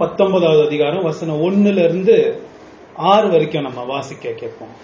பத்தொன்பதாவது அதிகாரம் வசனம் ஒண்ணுல இருந்து ஆறு வரைக்கும் நம்ம வாசிக்க கேட்போம்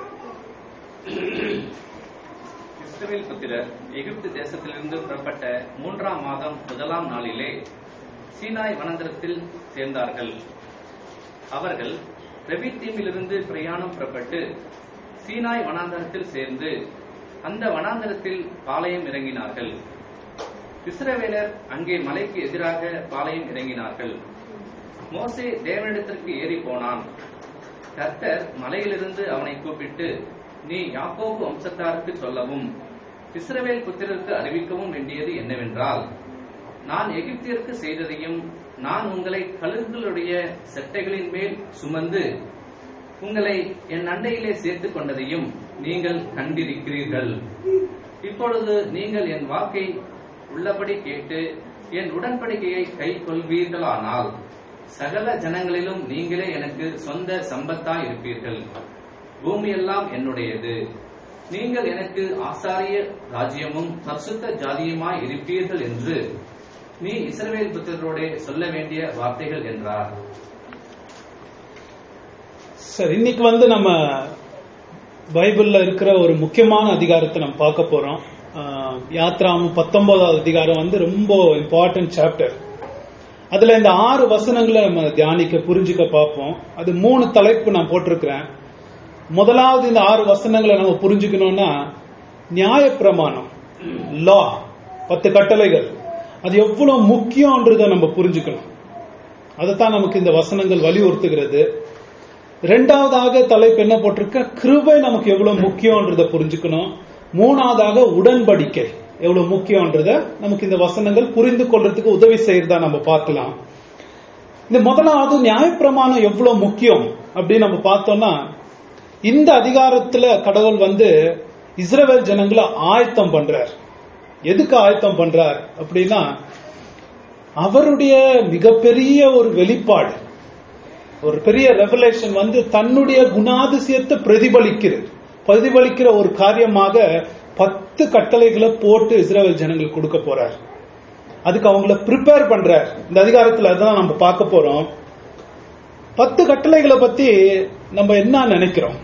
இஸ்ரவேல் புத்திரர் எகிப்து தேசத்திலிருந்து புறப்பட்ட மூன்றாம் மாதம் முதலாம் நாளிலே சீனாய் வனாந்தரத்தில் சேர்ந்தார்கள் அவர்கள் ரெபித்தீமிலிருந்து பிரயாணம் புறப்பட்டு சீனாய் வனாந்தரத்தில் சேர்ந்து அந்த வனாந்தரத்தில் பாளையம் இறங்கினார்கள் இஸ்ரவேலர் அங்கே மலைக்கு எதிராக பாளையம் இறங்கினார்கள் மோசே தேவனிடத்திற்கு ஏறி போனான் கர்த்தர் மலையிலிருந்து அவனை கூப்பிட்டு நீ யாக்கோபு வம்சத்தாருக்கு சொல்லவும் இஸ்ரவேல் புத்திரருக்கு அறிவிக்கவும் வேண்டியது என்னவென்றால் நான் எகிப்தியருக்கு செய்ததையும் நான் உங்களை கழுகுகளுடைய செட்டைகளின் மேல் சுமந்து உங்களை என் அண்டையிலே சேர்த்துக் கொண்டதையும் நீங்கள் கண்டிருக்கிறீர்கள் இப்பொழுது நீங்கள் என் வாக்கை உள்ளபடி கேட்டு என் உடன்படிக்கையை கை கொள்வீர்களானால் சகல ஜனங்களிலும் நீங்களே எனக்கு சொந்த சம்பத்தாய் இருப்பீர்கள் பூமியெல்லாம் என்னுடையது நீங்கள் எனக்கு ஆசாரிய ராஜ்யமும் பரிசுத்த ஜாதியுமாய் இருப்பீர்கள் என்று நீ இஸ்ரவேல் புத்திரரோடே சொல்ல வேண்டிய வார்த்தைகள் என்றார் சரி இன்னைக்கு வந்து நம்ம பைபிள்ல இருக்கிற ஒரு முக்கியமான அதிகாரத்தை நம்ம பார்க்க போறோம் ஆஹ், யாத்ராமம் பத்தொன்பதாவது அதிகாரம் வந்து ரொம்ப இம்பார்ட்டன்ட் சாப்டர் அதுல இந்த ஆறு வசனங்களை நம்ம தியானிக்க புரிஞ்சுக்க பார்ப்போம் அது மூணு தலைப்பு நான் போட்டிருக்கிறேன் முதலாவது இந்த ஆறு வசனங்களை நம்ம புரிஞ்சுக்கணும்னா நியாயப்பிரமாணம் லா பத்து கட்டளைகள் அது எவ்வளவு முக்கியம்ன்றதை நம்ம புரிஞ்சுக்கணும் அதைத்தான் நமக்கு இந்த வசனங்கள் வலியுறுத்துகிறது ரெண்டாவதாக தலைப்பு என்ன போட்டிருக்க கிருபை நமக்கு எவ்வளவு முக்கியம்ன்றதை புரிஞ்சுக்கணும் மூணாவதாக உடன்படிக்கை எவ்வளவு முக்கியம்ன்றத நமக்கு இந்த வசனங்கள் புரிந்து கொள்றதுக்கு உதவி செய்யறதா நம்ம பார்க்கலாம் இந்த முதலாவது நியாயப்பிரமாணம் எவ்வளவு முக்கியம் அப்படின்னு நம்ம பார்த்தோம்னா இந்த அதிகாரத்துல கடவுள் வந்து இஸ்ரவேல் ஜனங்களை ஆயத்தம் பண்றார் எதுக்கு ஆயத்தம் பண்றார் அப்படின்னா அவருடைய மிகப்பெரிய ஒரு வெளிப்பாடு ஒரு பெரிய ரெவலேஷன் வந்து தன்னுடைய குணாதிசயத்தை பிரதிபலிக்கிறது பிரதிபலிக்கிற ஒரு காரியமாக பத்து கட்டளைகளை போட்டு இஸ்ரேல் ஜனங்களுக்கு கொடுக்க போறார் அதுக்கு அவங்கள ப்ரிப்பேர் பண்றார் இந்த அதிகாரத்துல அதான் நம்ம பார்க்க போறோம் பத்து கட்டளைகளை பத்தி நம்ம என்ன நினைக்கிறோம்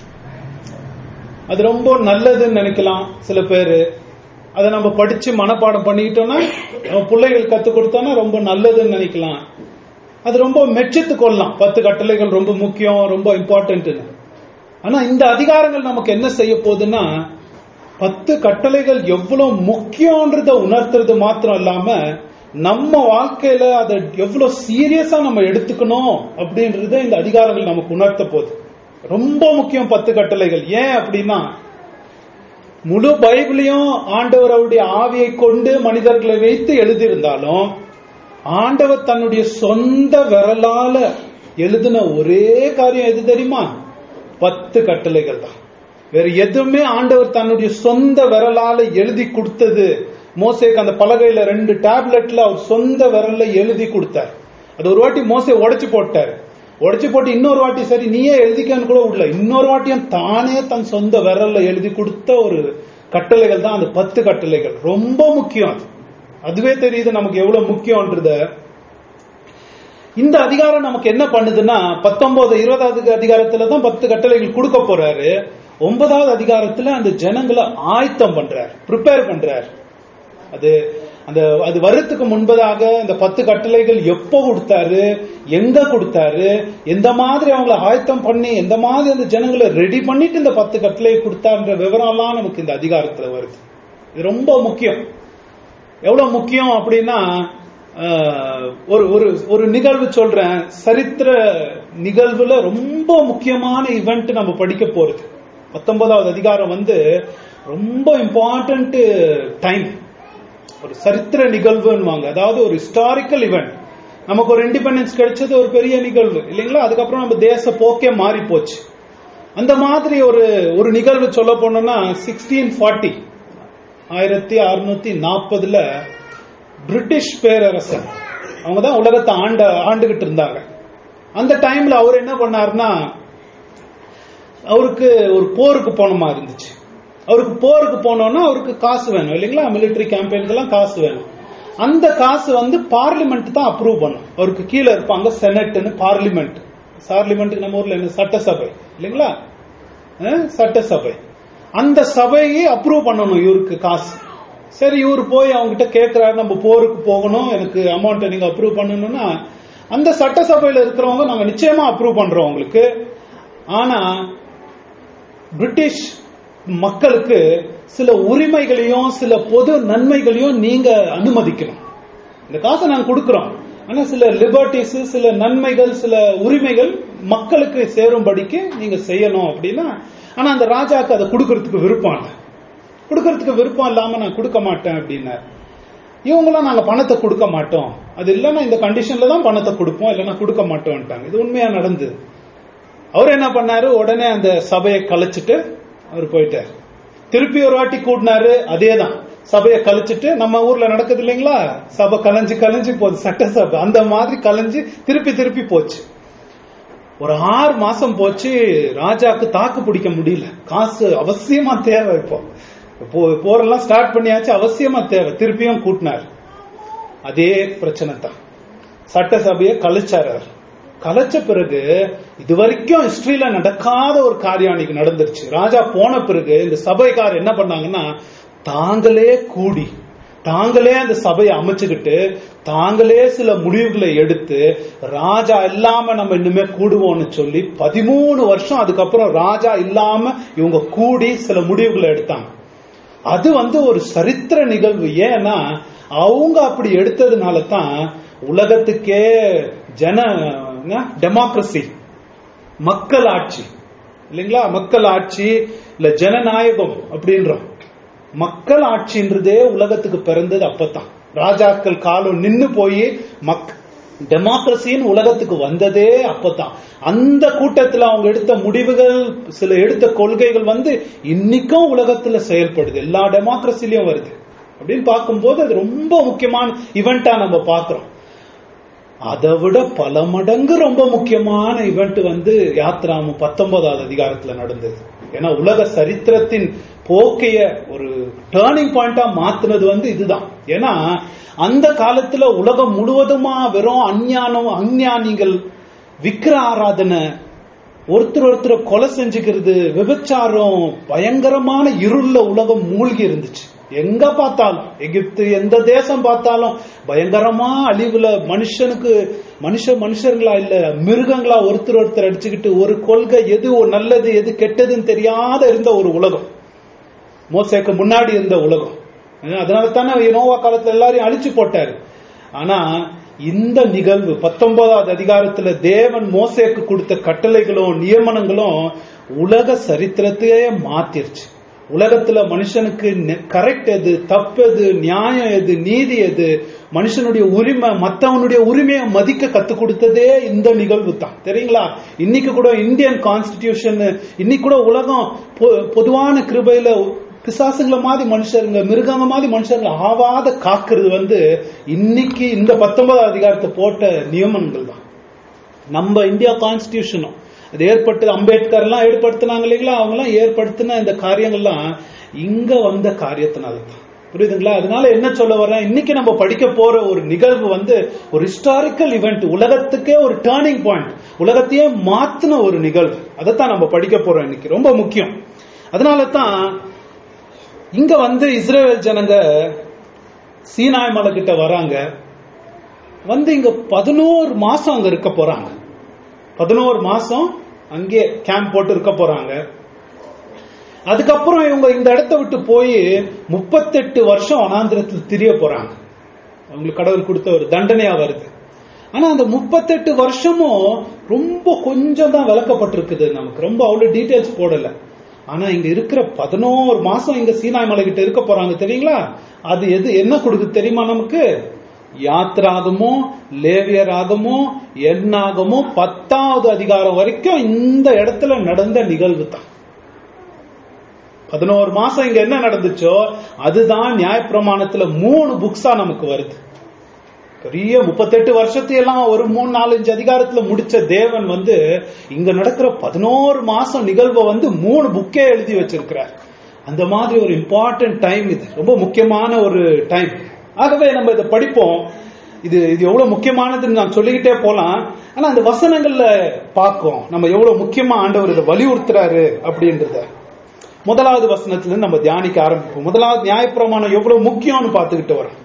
அது ரொம்ப நல்லதுன்னு நினைக்கலாம் சில பேரு அதை நம்ம படிச்சு மனப்பாடம் பண்ணிக்கிட்டோம்னா நம்ம பிள்ளைகள் கத்து கொடுத்தோம்னா ரொம்ப நல்லதுன்னு நினைக்கலாம் அது ரொம்ப மெச்சித்து கொள்ளலாம் பத்து கட்டளைகள் ரொம்ப முக்கியம் ரொம்ப இம்பார்ட்டன்ட்னு ஆனா இந்த அதிகாரங்கள் நமக்கு என்ன செய்ய போகுதுன்னா பத்து கட்டளைகள் எவ்வளவு முக்கியன்றத உணர்த்துறது மாத்திரம் இல்லாம நம்ம வாழ்க்கையில அதை எவ்வளவு சீரியஸா நம்ம எடுத்துக்கணும் அப்படின்றத இந்த அதிகாரங்கள் நமக்கு உணர்த்த போகுது ரொம்ப முக்கியம் பத்து கட்டளைகள் ஏன் அப்படின்னா முழு பைபிளையும் ஆண்டவர் அவருடைய ஆவியை கொண்டு மனிதர்களை வைத்து எழுதியிருந்தாலும் ஆண்டவர் தன்னுடைய சொந்த விரலால எழுதின ஒரே காரியம் எது தெரியுமா பத்து கட்டளைகள் தான் வேற எதுவுமே ஆண்டவர் தன்னுடைய சொந்த விரலால எழுதி கொடுத்தது மோசேக்கு அந்த பலகையில ரெண்டு டேப்லெட்ல அவர் சொந்த விரல்ல எழுதி கொடுத்தார் அது ஒரு வாட்டி மோசே உடைச்சு போட்டார் உடைச்சு போட்டு இன்னொரு வாட்டி சரி நீயே எழுதிக்கன்னு கூட விடல இன்னொரு வாட்டியும் தானே தன் சொந்த விரல்ல எழுதி கொடுத்த ஒரு கட்டளைகள் தான் அந்த பத்து கட்டளைகள் ரொம்ப முக்கியம் அது அதுவே தெரியுது நமக்கு எவ்வளவு முக்கியம்ன்றத இந்த அதிகாரம் நமக்கு என்ன பண்ணுதுன்னா பத்தொன்பது இருபதாவது அதிகாரத்துல தான் பத்து கட்டளைகள் கொடுக்க போறாரு ஒன்பதாவது அதிகாரத்துல அந்த ஜனங்களை ஆயத்தம் பண்றார் ப்ரிப்பேர் பண்றார் அது அந்த அது வர்றதுக்கு முன்பதாக இந்த பத்து கட்டளைகள் எப்போ கொடுத்தாரு எங்க கொடுத்தாரு எந்த மாதிரி அவங்கள ஆயத்தம் பண்ணி எந்த மாதிரி அந்த ஜனங்களை ரெடி பண்ணிட்டு இந்த பத்து கட்டளை கொடுத்தாருன்ற விவரம்லாம் நமக்கு இந்த அதிகாரத்துல வருது இது ரொம்ப முக்கியம் எவ்வளவு முக்கியம் அப்படின்னா ஆஹ், ஒரு ஒரு ஒரு நிகழ்வு சொல்றேன் சரித்திர நிகழ்வுல ரொம்ப முக்கியமான இவெண்ட் நம்ம படிக்க போறது பத்தொன்பதாவது அதிகாரம் வந்து ரொம்ப இம்பார்ட்டன்ட் டைம் ஒரு சரித்திர நிகழ்வுன்னுவாங்க அதாவது ஒரு ஹிஸ்டாரிக்கல் இவெண்ட் நமக்கு ஒரு இண்டிபெண்டன்ஸ் கிடைச்சது ஒரு பெரிய நிகழ்வு இல்லைங்களா அதுக்கப்புறம் நம்ம தேச போக்கே மாறி போச்சு அந்த மாதிரி ஒரு ஒரு நிகழ்வு சொல்ல போனோம்னா சிக்ஸ்டீன் ஃபார்ட்டி ஆயிரத்தி அறுநூத்தி நாற்பதுல பிரிட்டிஷ் பேரரசர் அவங்க தான் உலகத்தை ஆண்ட ஆண்டுகிட்டு இருந்தாங்க அந்த டைம்ல அவர் என்ன பண்ணாருன்னா அவருக்கு ஒரு போருக்கு போன மாதிரி இருந்துச்சு அவருக்கு போருக்கு போனோம்னா அவருக்கு காசு வேணும் இல்லைங்களா மிலிட்டரி கேம்பெயினுக்கெல்லாம் காசு வேணும் அந்த காசு வந்து பார்லிமெண்ட் தான் அப்ரூவ் பண்ணும் அவருக்கு கீழே இருப்பாங்க செனட்னு பார்லிமெண்ட் பார்லிமெண்ட் நம்ம ஊர்ல என்ன சட்டசபை இல்லைங்களா அஹ், சட்டசபை அந்த சபையை அப்ரூவ் பண்ணணும் இவருக்கு காசு சரி இவர் போய் அவங்ககிட்ட கேட்கிறாரு நம்ம போருக்கு போகணும் எனக்கு அமௌண்ட்டை நீங்க அப்ரூவ் பண்ணணும்னா அந்த சட்டசபையில இருக்கிறவங்க நாங்க நிச்சயமா அப்ரூவ் பண்றோம் உங்களுக்கு ஆனா பிரிட்டிஷ் மக்களுக்கு சில உரிமைகளையும் சில பொது நன்மைகளையும் நீங்க அனுமதிக்கணும் இந்த காசை நாங்க கொடுக்கிறோம் ஆனா சில லிபர்ட்டிஸ் சில நன்மைகள் சில உரிமைகள் மக்களுக்கு சேரும்படிக்கு நீங்க செய்யணும் அப்படின்னா ஆனா அந்த ராஜாக்கு அதை கொடுக்கறதுக்கு விருப்பம் இல்லை கொடுக்கறதுக்கு விருப்பம் இல்லாம நான் கொடுக்க மாட்டேன் அப்படின்னாரு இவங்களாம் நாங்க பணத்தை கொடுக்க மாட்டோம் அது இல்லைன்னா இந்த கண்டிஷன்ல தான் பணத்தை கொடுப்போம் இல்லைன்னா கொடுக்க மாட்டோம்ட்டாங்க இது உண்மையா நடந்தது அவர் என்ன பண்ணாரு உடனே அந்த சபையை கலைச்சிட்டு அவர் போயிட்டார் திருப்பி ஒரு வாட்டி கூட்டினாரு அதேதான் சபையை கலைச்சிட்டு நம்ம ஊர்ல நடக்குது இல்லைங்களா சபை கலைஞ்சு கலைஞ்சு போகுது சட்டசபை அந்த மாதிரி கலைஞ்சு திருப்பி திருப்பி போச்சு ஒரு ஆறு மாசம் போச்சு ராஜாக்கு தாக்கு பிடிக்க முடியல காசு அவசியமா தேவை இப்போ இப்போ போரெல்லாம் ஸ்டார்ட் பண்ணியாச்சு அவசியமா தேவை திருப்பியும் கூட்டினார் அதே பிரச்சனை தான் சட்டசபையை கலைச்சார் அவர் கலைச்ச பிறகு இது வரைக்கும் ஹிஸ்டரியில நடக்காத ஒரு காரியம் அன்னைக்கு நடந்துருச்சு ராஜா போன பிறகு இந்த சபைக்காரர் என்ன பண்ணாங்கன்னா தாங்களே கூடி தாங்களே அந்த சபையை அமைச்சுக்கிட்டு தாங்களே சில முடிவுகளை எடுத்து ராஜா இல்லாம நம்ம இன்னுமே கூடுவோம்னு சொல்லி பதிமூணு வருஷம் அதுக்கப்புறம் ராஜா இல்லாம இவங்க கூடி சில முடிவுகளை எடுத்தாங்க அது வந்து ஒரு சரித்திர நிகழ்வு ஏன்னா அவங்க அப்படி எடுத்ததுனால தான் உலகத்துக்கே ஜன டெமோக்ரஸி மக்கள் ஆட்சி இல்லைங்களா மக்கள் ஆட்சி இல்ல ஜனநாயகம் அப்படின்றோம் மக்கள் ஆட்சின்றதே உலகத்துக்கு பிறந்தது அப்பதான் ராஜாக்கள் காலம் நின்னு போய் மக் டெமோக்ரஸின்னு உலகத்துக்கு வந்ததே அப்பதான் அந்த கூட்டத்துல அவங்க எடுத்த முடிவுகள் சில எடுத்த கொள்கைகள் வந்து இன்னைக்கும் உலகத்துல செயல்படுது எல்லா டெமோக்ரஸிலயும் வருது அப்படின்னு பார்க்கும்போது அது ரொம்ப முக்கியமான இவெண்டா நம்ம பார்க்கிறோம் அதை விட பல மடங்கு ரொம்ப முக்கியமான இவெண்ட் வந்து யாத்ராமு பத்தொன்பதாவது அதிகாரத்துல நடந்தது ஏன்னா உலக சரித்திரத்தின் போக்கைய ஒரு டேர்னிங் பாயிண்டா மாத்துனது வந்து இதுதான் ஏன்னா அந்த காலத்துல உலகம் முழுவதுமா வெறும் அஞ்ஞானம் அஞ்ஞானிகள் விக்கிர ஆராதனை ஒருத்தர் ஒருத்தர் கொலை செஞ்சுக்கிறது விபச்சாரம் பயங்கரமான இருள உலகம் மூழ்கி இருந்துச்சு எங்க பார்த்தாலும் எகிப்து எந்த தேசம் பார்த்தாலும் பயங்கரமா அழிவுல மனுஷனுக்கு மனுஷ மனுஷர்களா இல்ல மிருகங்களா ஒருத்தர் ஒருத்தர் அடிச்சுக்கிட்டு ஒரு கொள்கை எது நல்லது எது கெட்டதுன்னு தெரியாத இருந்த ஒரு உலகம் மோசேக்கு முன்னாடி இருந்த உலகம் அதனால தானே நோவா காலத்துல எல்லாரையும் அழிச்சு போட்டாரு ஆனா இந்த நிகழ்வு பத்தொன்பதாவது அதிகாரத்துல தேவன் மோசேக்கு கொடுத்த கட்டளைகளும் நியமனங்களும் உலக சரித்திரத்தையே மாத்திருச்சு உலகத்துல மனுஷனுக்கு கரெக்ட் எது தப்பு எது நியாயம் எது நீதி எது மனுஷனுடைய உரிமை மத்தவனுடைய உரிமையை மதிக்க கத்து கொடுத்ததே இந்த நிகழ்வு தான் தெரியுங்களா இன்னைக்கு கூட இந்தியன் கான்ஸ்டிடியூஷன் இன்னைக்கு கூட உலகம் பொதுவான கிருபையில பிசாசுங்களை மாதிரி மனுஷருங்க மிருகங்க மாதிரி மனுஷருங்க ஆவாத காக்குறது வந்து இன்னைக்கு இந்த பத்தொன்பதாவது அதிகாரத்தை போட்ட நியமனங்கள் தான் நம்ம இந்தியா கான்ஸ்டிடியூஷனும் அது ஏற்பட்டு அம்பேத்கர் எல்லாம் ஏற்படுத்தினாங்க இல்லைங்களா அவங்க எல்லாம் ஏற்படுத்தின இந்த காரியங்கள்லாம் இங்க வந்த காரியத்தினால தான் புரியுதுங்களா அதனால என்ன சொல்ல வரேன் இன்னைக்கு நம்ம படிக்க போற ஒரு நிகழ்வு வந்து ஒரு ஹிஸ்டாரிக்கல் இவெண்ட் உலகத்துக்கே ஒரு டேர்னிங் பாயிண்ட் உலகத்தையே மாத்தின ஒரு நிகழ்வு அதைத்தான் நம்ம படிக்க போறோம் இன்னைக்கு ரொம்ப முக்கியம் அதனால தான் இங்க வந்து இஸ்ரேல் ஜனங்க சீனாய் மலை கிட்ட வராங்க வந்து இங்க பதினோரு மாசம் அங்க இருக்க போறாங்க பதினோரு மாசம் அங்கே கேம்ப் போட்டு இருக்க போறாங்க அதுக்கப்புறம் இவங்க இந்த இடத்த விட்டு போய் முப்பத்தெட்டு வருஷம் வனாந்திரத்தில் திரிய போறாங்க அவங்களுக்கு கடவுள் கொடுத்த ஒரு தண்டனையா வருது ஆனா அந்த முப்பத்தெட்டு வருஷமும் ரொம்ப கொஞ்சம் தான் விளக்கப்பட்டிருக்குது நமக்கு ரொம்ப அவ்வளவு டீட்டெயில்ஸ் போடல ஆனா இங்க இருக்கிற பதினோரு மாசம் இங்க சீனாய் மலை கிட்ட இருக்க போறாங்க தெரியுங்களா அது எது என்ன கொடுக்குது தெரியுமா நமக்கு யாத்ராகமோ லேவியராகமோ எண்ணாகமோ பத்தாவது அதிகாரம் வரைக்கும் இந்த இடத்துல நடந்த நிகழ்வு தான் பதினோரு மாசம் இங்க என்ன நடந்துச்சோ அதுதான் நியாயப்பிரமாணத்துல மூணு புக்ஸா நமக்கு வருது பெரிய முப்பத்தெட்டு வருஷத்தையெல்லாம் ஒரு மூணு நாலஞ்சு அதிகாரத்துல முடிச்ச தேவன் வந்து இங்க நடக்கிற பதினோரு மாசம் நிகழ்வை வந்து மூணு புக்கே எழுதி வச்சிருக்கிறார் அந்த மாதிரி ஒரு இம்பார்ட்டன்ட் டைம் இது ரொம்ப முக்கியமான ஒரு டைம் ஆகவே நம்ம இதை படிப்போம் இது இது எவ்வளவு முக்கியமானதுன்னு நான் சொல்லிக்கிட்டே போலாம் ஆனா அந்த வசனங்கள்ல பார்க்கும் நம்ம எவ்வளவு முக்கியமா ஆண்டவர் இதை வலியுறுத்துறாரு அப்படின்றத முதலாவது வசனத்துல இருந்து நம்ம தியானிக்க ஆரம்பிப்போம் முதலாவது நியாயப்பிரமாணம் எவ்வளவு முக்கியம்னு பார்த்துக்கிட்டு வரோம்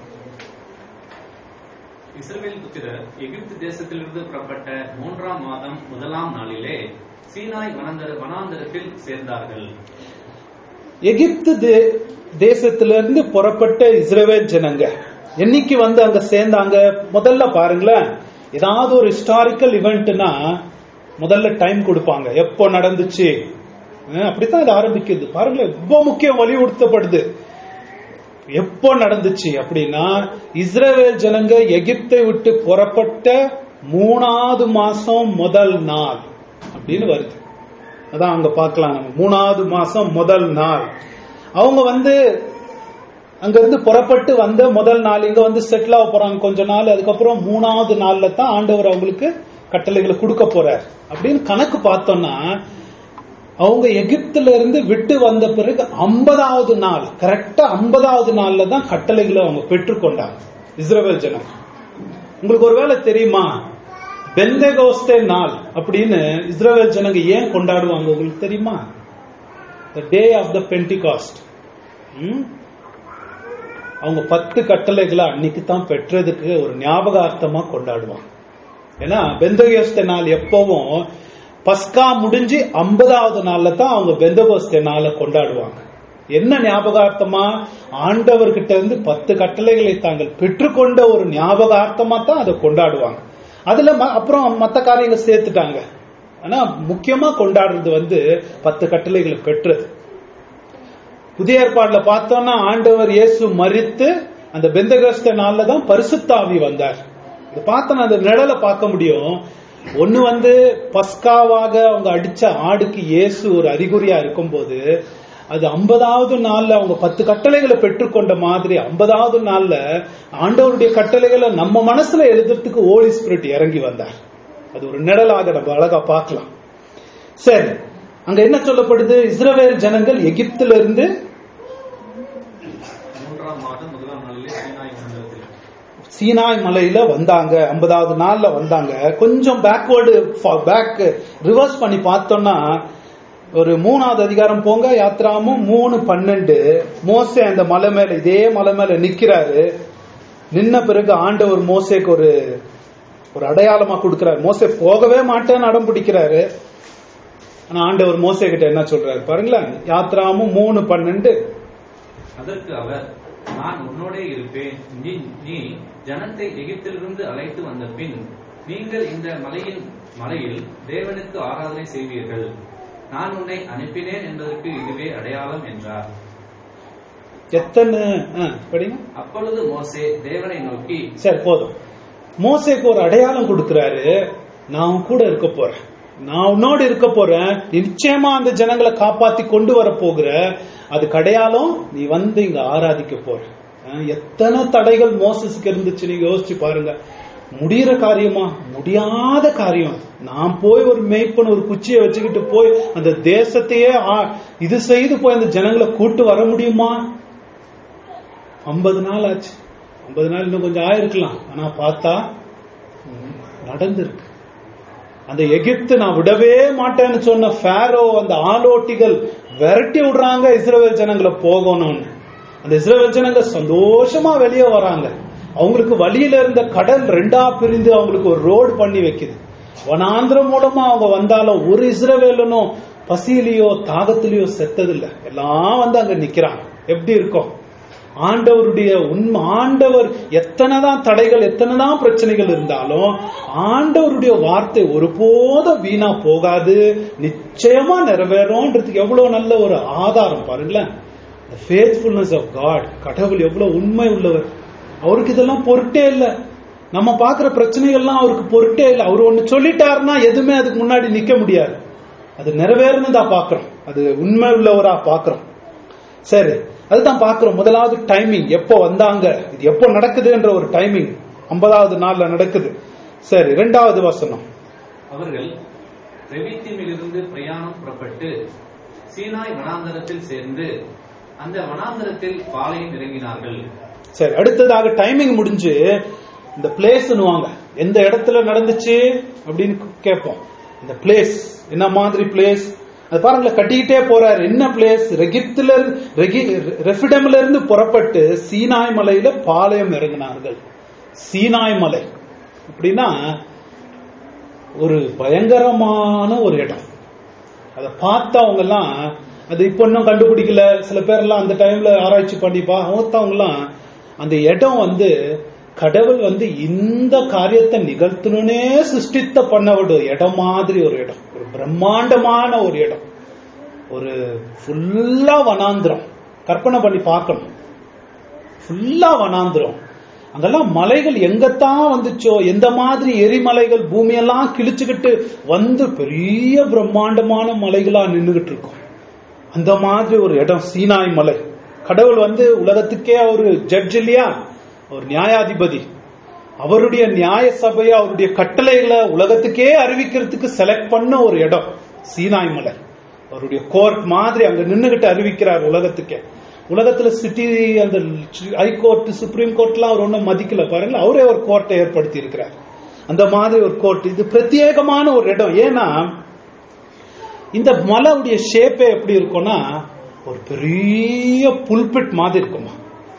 இஸ்ரவேல் புத்திரர் எகிப்து தேசத்திலிருந்து புறப்பட்ட மூன்றாம் மாதம் முதலாம் நாளிலே சீனாய் வனாந்தர வனாந்தரத்தில் சேர்ந்தார்கள் எகிப்து தே- தேசத்திலிருந்து புறப்பட்ட இஸ்ரவேல் ஜனங்க என்னைக்கு வந்து அங்க சேர்ந்தாங்க முதல்ல பாருங்களேன் ஏதாவது ஒரு ஹிஸ்டாரிக்கல் இவெண்ட்னா முதல்ல டைம் கொடுப்பாங்க எப்போ நடந்துச்சு அஹ் அப்படித்தான் இது ஆரம்பிக்குது பாருங்களேன் ரொம்ப முக்கியம் வலியுறுத்தப்படுது எப்போ நடந்துச்சு அப்படின்னா இஸ்ரவேல் ஜனங்க எகிப்தை விட்டு புறப்பட்ட மூணாவது மாசம் முதல் நாள் அப்படின்னு வருது அதான் அங்க பார்க்கலாம் நம்ம மூணாவது மாசம் முதல் நாள் அவங்க வந்து அங்க இருந்து புறப்பட்டு வந்த முதல் நாள் இங்க வந்து செட்டில் ஆக போறாங்க கொஞ்ச நாள் அதுக்கப்புறம் மூணாவது நாள்ல தான் ஆண்டவர் அவங்களுக்கு கட்டளைகளை கொடுக்க போறார் அப்படின்னு கணக்கு பார்த்தோம்னா அவங்க எகிப்துல இருந்து விட்டு வந்த பிறகு ஐம்பதாவது நாள் கரெக்டா ஐம்பதாவது நாள்ல தான் கட்டளைகளை அவங்க பெற்றுக்கொண்டாங்க இஸ்ரவேல் ஜனம் உங்களுக்கு ஒருவேளை தெரியுமா பெந்தகோஸ்தே நாள் அப்படின்னு இஸ்ரவேல் ஜனங்க ஏன் கொண்டாடுவாங்க உங்களுக்கு தெரியுமா த டே ஆஃப் த பென்டிகாஸ்ட் அவங்க பத்து கட்டளைகளை அன்னைக்கு தான் பெற்றதுக்கு ஒரு ஞாபகார்த்தமா கொண்டாடுவாங்க ஏன்னா பெந்தகோஸ்தே நாள் எப்பவும் பஸ்கா முடிஞ்சு ஐம்பதாவது நாள்ல தான் அவங்க பெந்தகோஸ்தே நாளை கொண்டாடுவாங்க என்ன ஞாபகார்த்தமா ஆண்டவர்கிட்ட இருந்து பத்து கட்டளைகளை தாங்கள் பெற்றுக்கொண்ட ஒரு ஞாபகார்த்தமா தான் அதை கொண்டாடுவாங்க அதுல ம- அப்புறம் மத்த காரியங்கள் சேர்த்துட்டாங்க ஆனா முக்கியமா கொண்டாடுறது வந்து பத்து கட்டளைகளை பெற்றது புதிய ஏற்பாடுல பார்த்தோம்னா ஆண்டவர் இயேசு மரித்து அந்த பெந்தகஸ்த நாள்ல தான் பரிசுத்தாவி வந்தார் இது பார்த்தோன்னா அந்த நிழலை பார்க்க முடியும் ஒண்ணு வந்து பஸ்காவாக அவங்க அடிச்ச ஆடுக்கு இயேசு ஒரு அறிகுறியா இருக்கும்போது அது ஐம்பதாவது நாள்ல அவங்க பத்து கட்டளைகளை பெற்றுக்கொண்ட மாதிரி ஐம்பதாவது நாள்ல ஆண்டவருடைய கட்டளைகளை நம்ம மனசுல எழுதுறதுக்கு ஹோலி ஸ்பிரிட் இறங்கி வந்தார் அது ஒரு நிழலாக நம்ம அழகா பார்க்கலாம் சரி அங்க என்ன சொல்லப்படுது இஸ்ரவேல் ஜனங்கள் எகிப்துல இருந்து மூன்றாம் மாதம் முதலாம் நாளிலே சீனாய் வனாந்தரத்தில் சீனாய் மலையில வந்தாங்க ஐம்பதாவது நாள்ல வந்தாங்க கொஞ்சம் பேக்வேர்டு பேக் ரிவர்ஸ் பண்ணி பார்த்தோம்னா ஒரு மூணாவது அதிகாரம் போங்க யாத்ராமும் மூணு பன்னெண்டு மோசே அந்த மலை மேல இதே மலை மேல நிக்கிறாரு நின்ன பிறகு ஆண்டவர் மோசேக்கு ஒரு ஒரு அடையாளமா கொடுக்கிறாரு மோசே போகவே மாட்டேன்னு அடம் பிடிக்கிறாரு ஆனா ஆண்டவர் மோசே கிட்ட என்ன சொல்றாரு பாருங்களேன் யாத்ராமும் மூணு பன்னெண்டு அதற்கு அவர் நான் உன்னோடே இருப்பேன் நீ நீ ஜனத்தை எகிப்திலிருந்து அழைத்து வந்த பின் நீங்கள் இந்த மலையின் மலையில் தேவனுக்கு ஆராதனை செய்வீர்கள் நான் உன்னை அனுப்பினேன் என்பதற்கு இதுவே அடையாளம் என்றார் எத்தனை ஆ, படிங்க அப்பொழுது மோசே தேவனை நோக்கி சரி போதும் மோசேக்கு ஒரு அடையாளம் கொடுக்கிறாரு நான் உன் கூட இருக்க போறேன் நான் உன்னோடு இருக்க போறேன் நிச்சயமா அந்த ஜனங்களை காப்பாத்தி கொண்டு வர போகிற அதுக்கு அடையாளம் நீ வந்து இங்க ஆராதிக்க போற அஹ் எத்தனை தடைகள் மோசஸ்க்கு இருந்துச்சு நீங்க யோசிச்சு பாருங்க முடியிற காரியமா முடியாத காரியம் அது. நான் போய் ஒரு மேய்ப்பன் ஒரு குச்சியை வச்சுக்கிட்டு போய் அந்த தேசத்தையே ஆ- இது செய்து போய் அந்த ஜனங்களை கூட்டு வர முடியுமா ஐம்பது நாள் ஆச்சு ஐம்பது நாள் இன்னும் கொஞ்சம் ஆயிருக்கலாம் ஆனா பார்த்தா ம், நடந்திருக்கு அந்த எகிப்து நான் விடவே மாட்டேன்னு சொன்ன ஃபேரோ அந்த ஆலோட்டிகள் விரட்டி விடுறாங்க இஸ்ரவேல் ஜனங்களை போகணும்னு அந்த இஸ்ரவேல் ஜனங்க சந்தோஷமா வெளியே வராங்க அவங்களுக்கு வழியில இருந்த கடல் ரெண்டா பிரிந்து அவங்களுக்கு ஒரு ரோடு பண்ணி வைக்குது வனாந்திரம் மூலமா அவங்க வந்தாலும் ஒரு இஸ்ரவேலனும் பசியிலையோ தாகத்திலேயோ செத்ததில்லை எல்லாம் வந்து அங்க நிக்கிறாங்க எப்படி இருக்கும் ஆண்டவருடைய உண்மை ஆண்டவர் எத்தனைதான் தடைகள் எத்தனைதான் பிரச்சனைகள் இருந்தாலும் ஆண்டவருடைய வார்த்தை ஒருபோதும் வீணா போகாது நிச்சயமா நிறைவேறும்ன்றதுக்கு எவ்வளவு நல்ல ஒரு ஆதாரம் பாருங்களேன் ஃபேத்ஃபுல்னஸ் ஆஃப் காட் கடவுள் எவ்வளவு உண்மை உள்ளவர் அவருக்கு இதெல்லாம் பொருட்டே இல்லை நம்ம பார்க்கிற பிரச்சனைகள்லாம் அவருக்கு பொருட்டே இல்லை அவர் ஒன்னு சொல்லிட்டாருன்னா எதுவுமே அதுக்கு முன்னாடி நிக்க முடியாது அது நிறைவேறுனதா பாக்குறோம் அது உண்மை உள்ளவரா பாக்குறோம் சரி அதுதான் பாக்குறோம் முதலாவது டைமிங் எப்போ வந்தாங்க இது எப்போ நடக்குதுன்ற ஒரு டைமிங் ஐம்பதாவது நாள்ல நடக்குது சரி ரெண்டாவது வசனம் அவர்கள் ரெவித்தீமிலிருந்து பிரயாணம் புறப்பட்டு சீனாய் வனாந்தரத்தில் சேர்ந்து அந்த வனாந்தரத்தில் பாளையம் இறங்கினார்கள் சரி அடுத்ததாக டைமிங் முடிஞ்சு இந்த பிளேஸ்னுவாங்க எந்த இடத்துல நடந்துச்சு அப்படின்னு கேட்போம் இந்த பிளேஸ் என்ன மாதிரி பிளேஸ் அது பாருங்களேன் கட்டிக்கிட்டே போறாரு என்ன பிளேஸ் ரெகிப்துல இருந்து- ரெகி- ரெஃபிடம்ல இருந்து புறப்பட்டு சீனாய் மலையில பாளையம் இறங்கினார்கள் சீனாய் மலை அப்படின்னா ஒரு பயங்கரமான ஒரு இடம் அதை பார்த்தவங்க எல்லாம் அது இப்போ இன்னும் கண்டுபிடிக்கல சில பேர்லாம் அந்த டைம்ல ஆராய்ச்சி பண்ணிப்பா பார்த்தவங்க எல்லாம் அந்த இடம் வந்து கடவுள் வந்து இந்த காரியத்தை நிகழ்த்தணும்னே சிருஷ்டித்த பண்ண ஒரு இடம் மாதிரி ஒரு இடம் ஒரு பிரம்மாண்டமான ஒரு இடம் ஒரு ஃபுல்லா வனாந்திரம் கற்பனை பண்ணி பார்க்கணும் ஃபுல்லா வனாந்திரம் அங்கெல்லாம் மலைகள் எங்கத்தான் வந்துச்சோ எந்த மாதிரி எரிமலைகள் பூமியெல்லாம் கிழிச்சுக்கிட்டு வந்து பெரிய பிரம்மாண்டமான மலைகளா நின்றுகிட்டு இருக்கும் அந்த மாதிரி ஒரு இடம் சீனாய் மலை கடவுள் வந்து உலகத்துக்கே ஒரு ஜட்ஜ் இல்லையா ஒரு நியாயாதிபதி அவருடைய நியாய சபையை அவருடைய கட்டளைகளை உலகத்துக்கே அறிவிக்கிறதுக்கு செலக்ட் பண்ண ஒரு இடம் சீனாய் மலை அவருடைய கோர்ட் மாதிரி அங்க நின்னுகிட்டு அறிவிக்கிறார் உலகத்துக்கே உலகத்துல சிட்டி அந்த ஹைகோர்ட் சுப்ரீம் கோர்ட்லாம் அவர் ஒன்றும் மதிக்கல பாருங்க அவரே ஒரு கோர்ட்டை ஏற்படுத்தி இருக்கிறார் அந்த மாதிரி ஒரு கோர்ட் இது பிரத்யேகமான ஒரு இடம் ஏன்னா இந்த மலையுடைய ஷேப்பே எப்படி இருக்கும்னா ஒரு பெரிய புல்பிட் மாதிரி இருக்குமா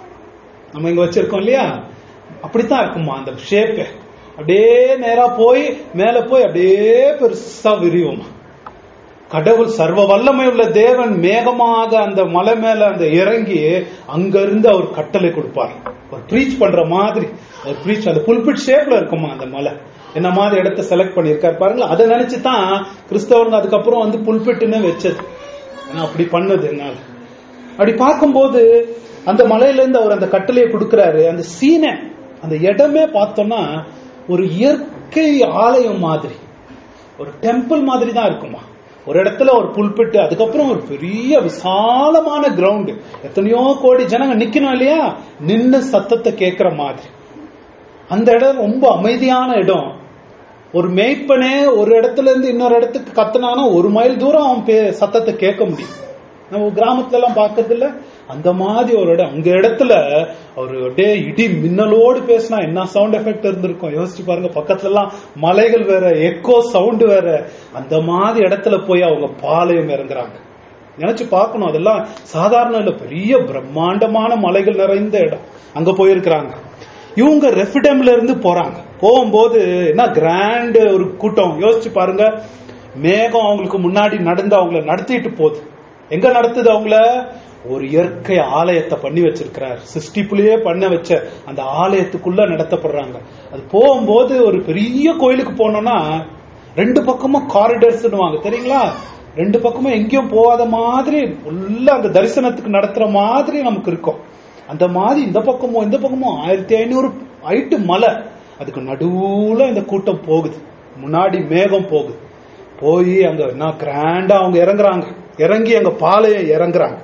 நம்ம இங்க வச்சிருக்கோம் இல்லையா அப்படித்தான் இருக்குமா அந்த ஷேப்பே அப்படியே நேரா போய் மேல போய் அப்படியே பெருசா விரியுமா கடவுள் சர்வ வல்லமை உள்ள தேவன் மேகமாக அந்த மலை மேல அந்த இறங்கி அங்க இருந்து அவர் கட்டளை கொடுப்பார் ஒரு ப்ரீச் பண்ற மாதிரி ஒரு ப்ரீச் அந்த புல்பிட் ஷேப்ல இருக்குமா அந்த மலை என்ன மாதிரி இடத்த செலக்ட் பண்ணியிருக்காரு பாருங்களா அதை நினைச்சு தான் கிறிஸ்தவங்க அதுக்கப்புறம் வந்து புல்பிட்டுன்னு வச்சது ஏன்னா அப்படி பண்ணது என்னால அப்படி பார்க்கும்போது அந்த மலையில இருந்து அவர் அந்த கட்டளையை கொடுக்கிறாரு அந்த சீனை அந்த இடமே பார்த்தோம்னா ஒரு இயற்கை ஆலயம் மாதிரி ஒரு டெம்பிள் மாதிரி தான் இருக்குமா ஒரு இடத்துல ஒரு புல்பிட்டு அதுக்கப்புறம் ஒரு பெரிய விசாலமான கிரவுண்ட் எத்தனையோ கோடி ஜனங்க நிக்கணும் இல்லையா நின்னு சத்தத்தை கேட்கிற மாதிரி அந்த இடம் ரொம்ப அமைதியான இடம் ஒரு மேய்ப்பனே ஒரு இடத்துல இருந்து இன்னொரு இடத்துக்கு கத்துனானா ஒரு மைல் தூரம் அவன் பே- சத்தத்தை கேட்க முடியும் நம்ம கிராமத்துல எல்லாம் பாக்குறது இல்ல அந்த மாதிரி ஒரு இடம் அங்க இடத்துல அவர் அப்படியே இடி மின்னலோடு பேசினா என்ன சவுண்ட் எஃபெக்ட் இருந்திருக்கும் யோசிச்சு பாருங்க பக்கத்துல எல்லாம் மலைகள் வேற எக்கோ சவுண்ட் வேற அந்த மாதிரி இடத்துல போய் அவங்க பாளையம் இறங்குறாங்க நினைச்சு பார்க்கணும் அதெல்லாம் சாதாரண இல்ல பெரிய பிரம்மாண்டமான மலைகள் நிறைந்த இடம் அங்க போயிருக்கிறாங்க இவங்க ரெஃபிடம்ல இருந்து போறாங்க போகும்போது என்ன கிராண்ட் ஒரு கூட்டம் யோசிச்சு பாருங்க மேகம் அவங்களுக்கு முன்னாடி நடந்து அவங்கள நடத்திட்டு போகுது எங்க நடத்துது அவங்கள ஒரு இயற்கை ஆலயத்தை பண்ணி வச்சிருக்கிறார் சிருஷ்டிப்புலயே பண்ண வச்ச அந்த ஆலயத்துக்குள்ள நடத்தப்படுறாங்க அது போகும்போது ஒரு பெரிய கோயிலுக்கு போனோம்னா ரெண்டு பக்கமும் காரிடர்ஸ்னுவாங்க தெரியுங்களா ரெண்டு பக்கமும் எங்கேயும் போகாத மாதிரி உள்ள அந்த தரிசனத்துக்கு நடத்துற மாதிரி நமக்கு இருக்கும் அந்த மாதிரி இந்த பக்கமும் இந்த பக்கமும் ஆயிரத்தி ஐநூறு ஹைட்டு மலை அதுக்கு நடுவுல இந்த கூட்டம் போகுது முன்னாடி மேகம் போகுது போய் அங்க என்ன கிராண்டா அவங்க இறங்குறாங்க இறங்கி அங்க பாளையம் இறங்குறாங்க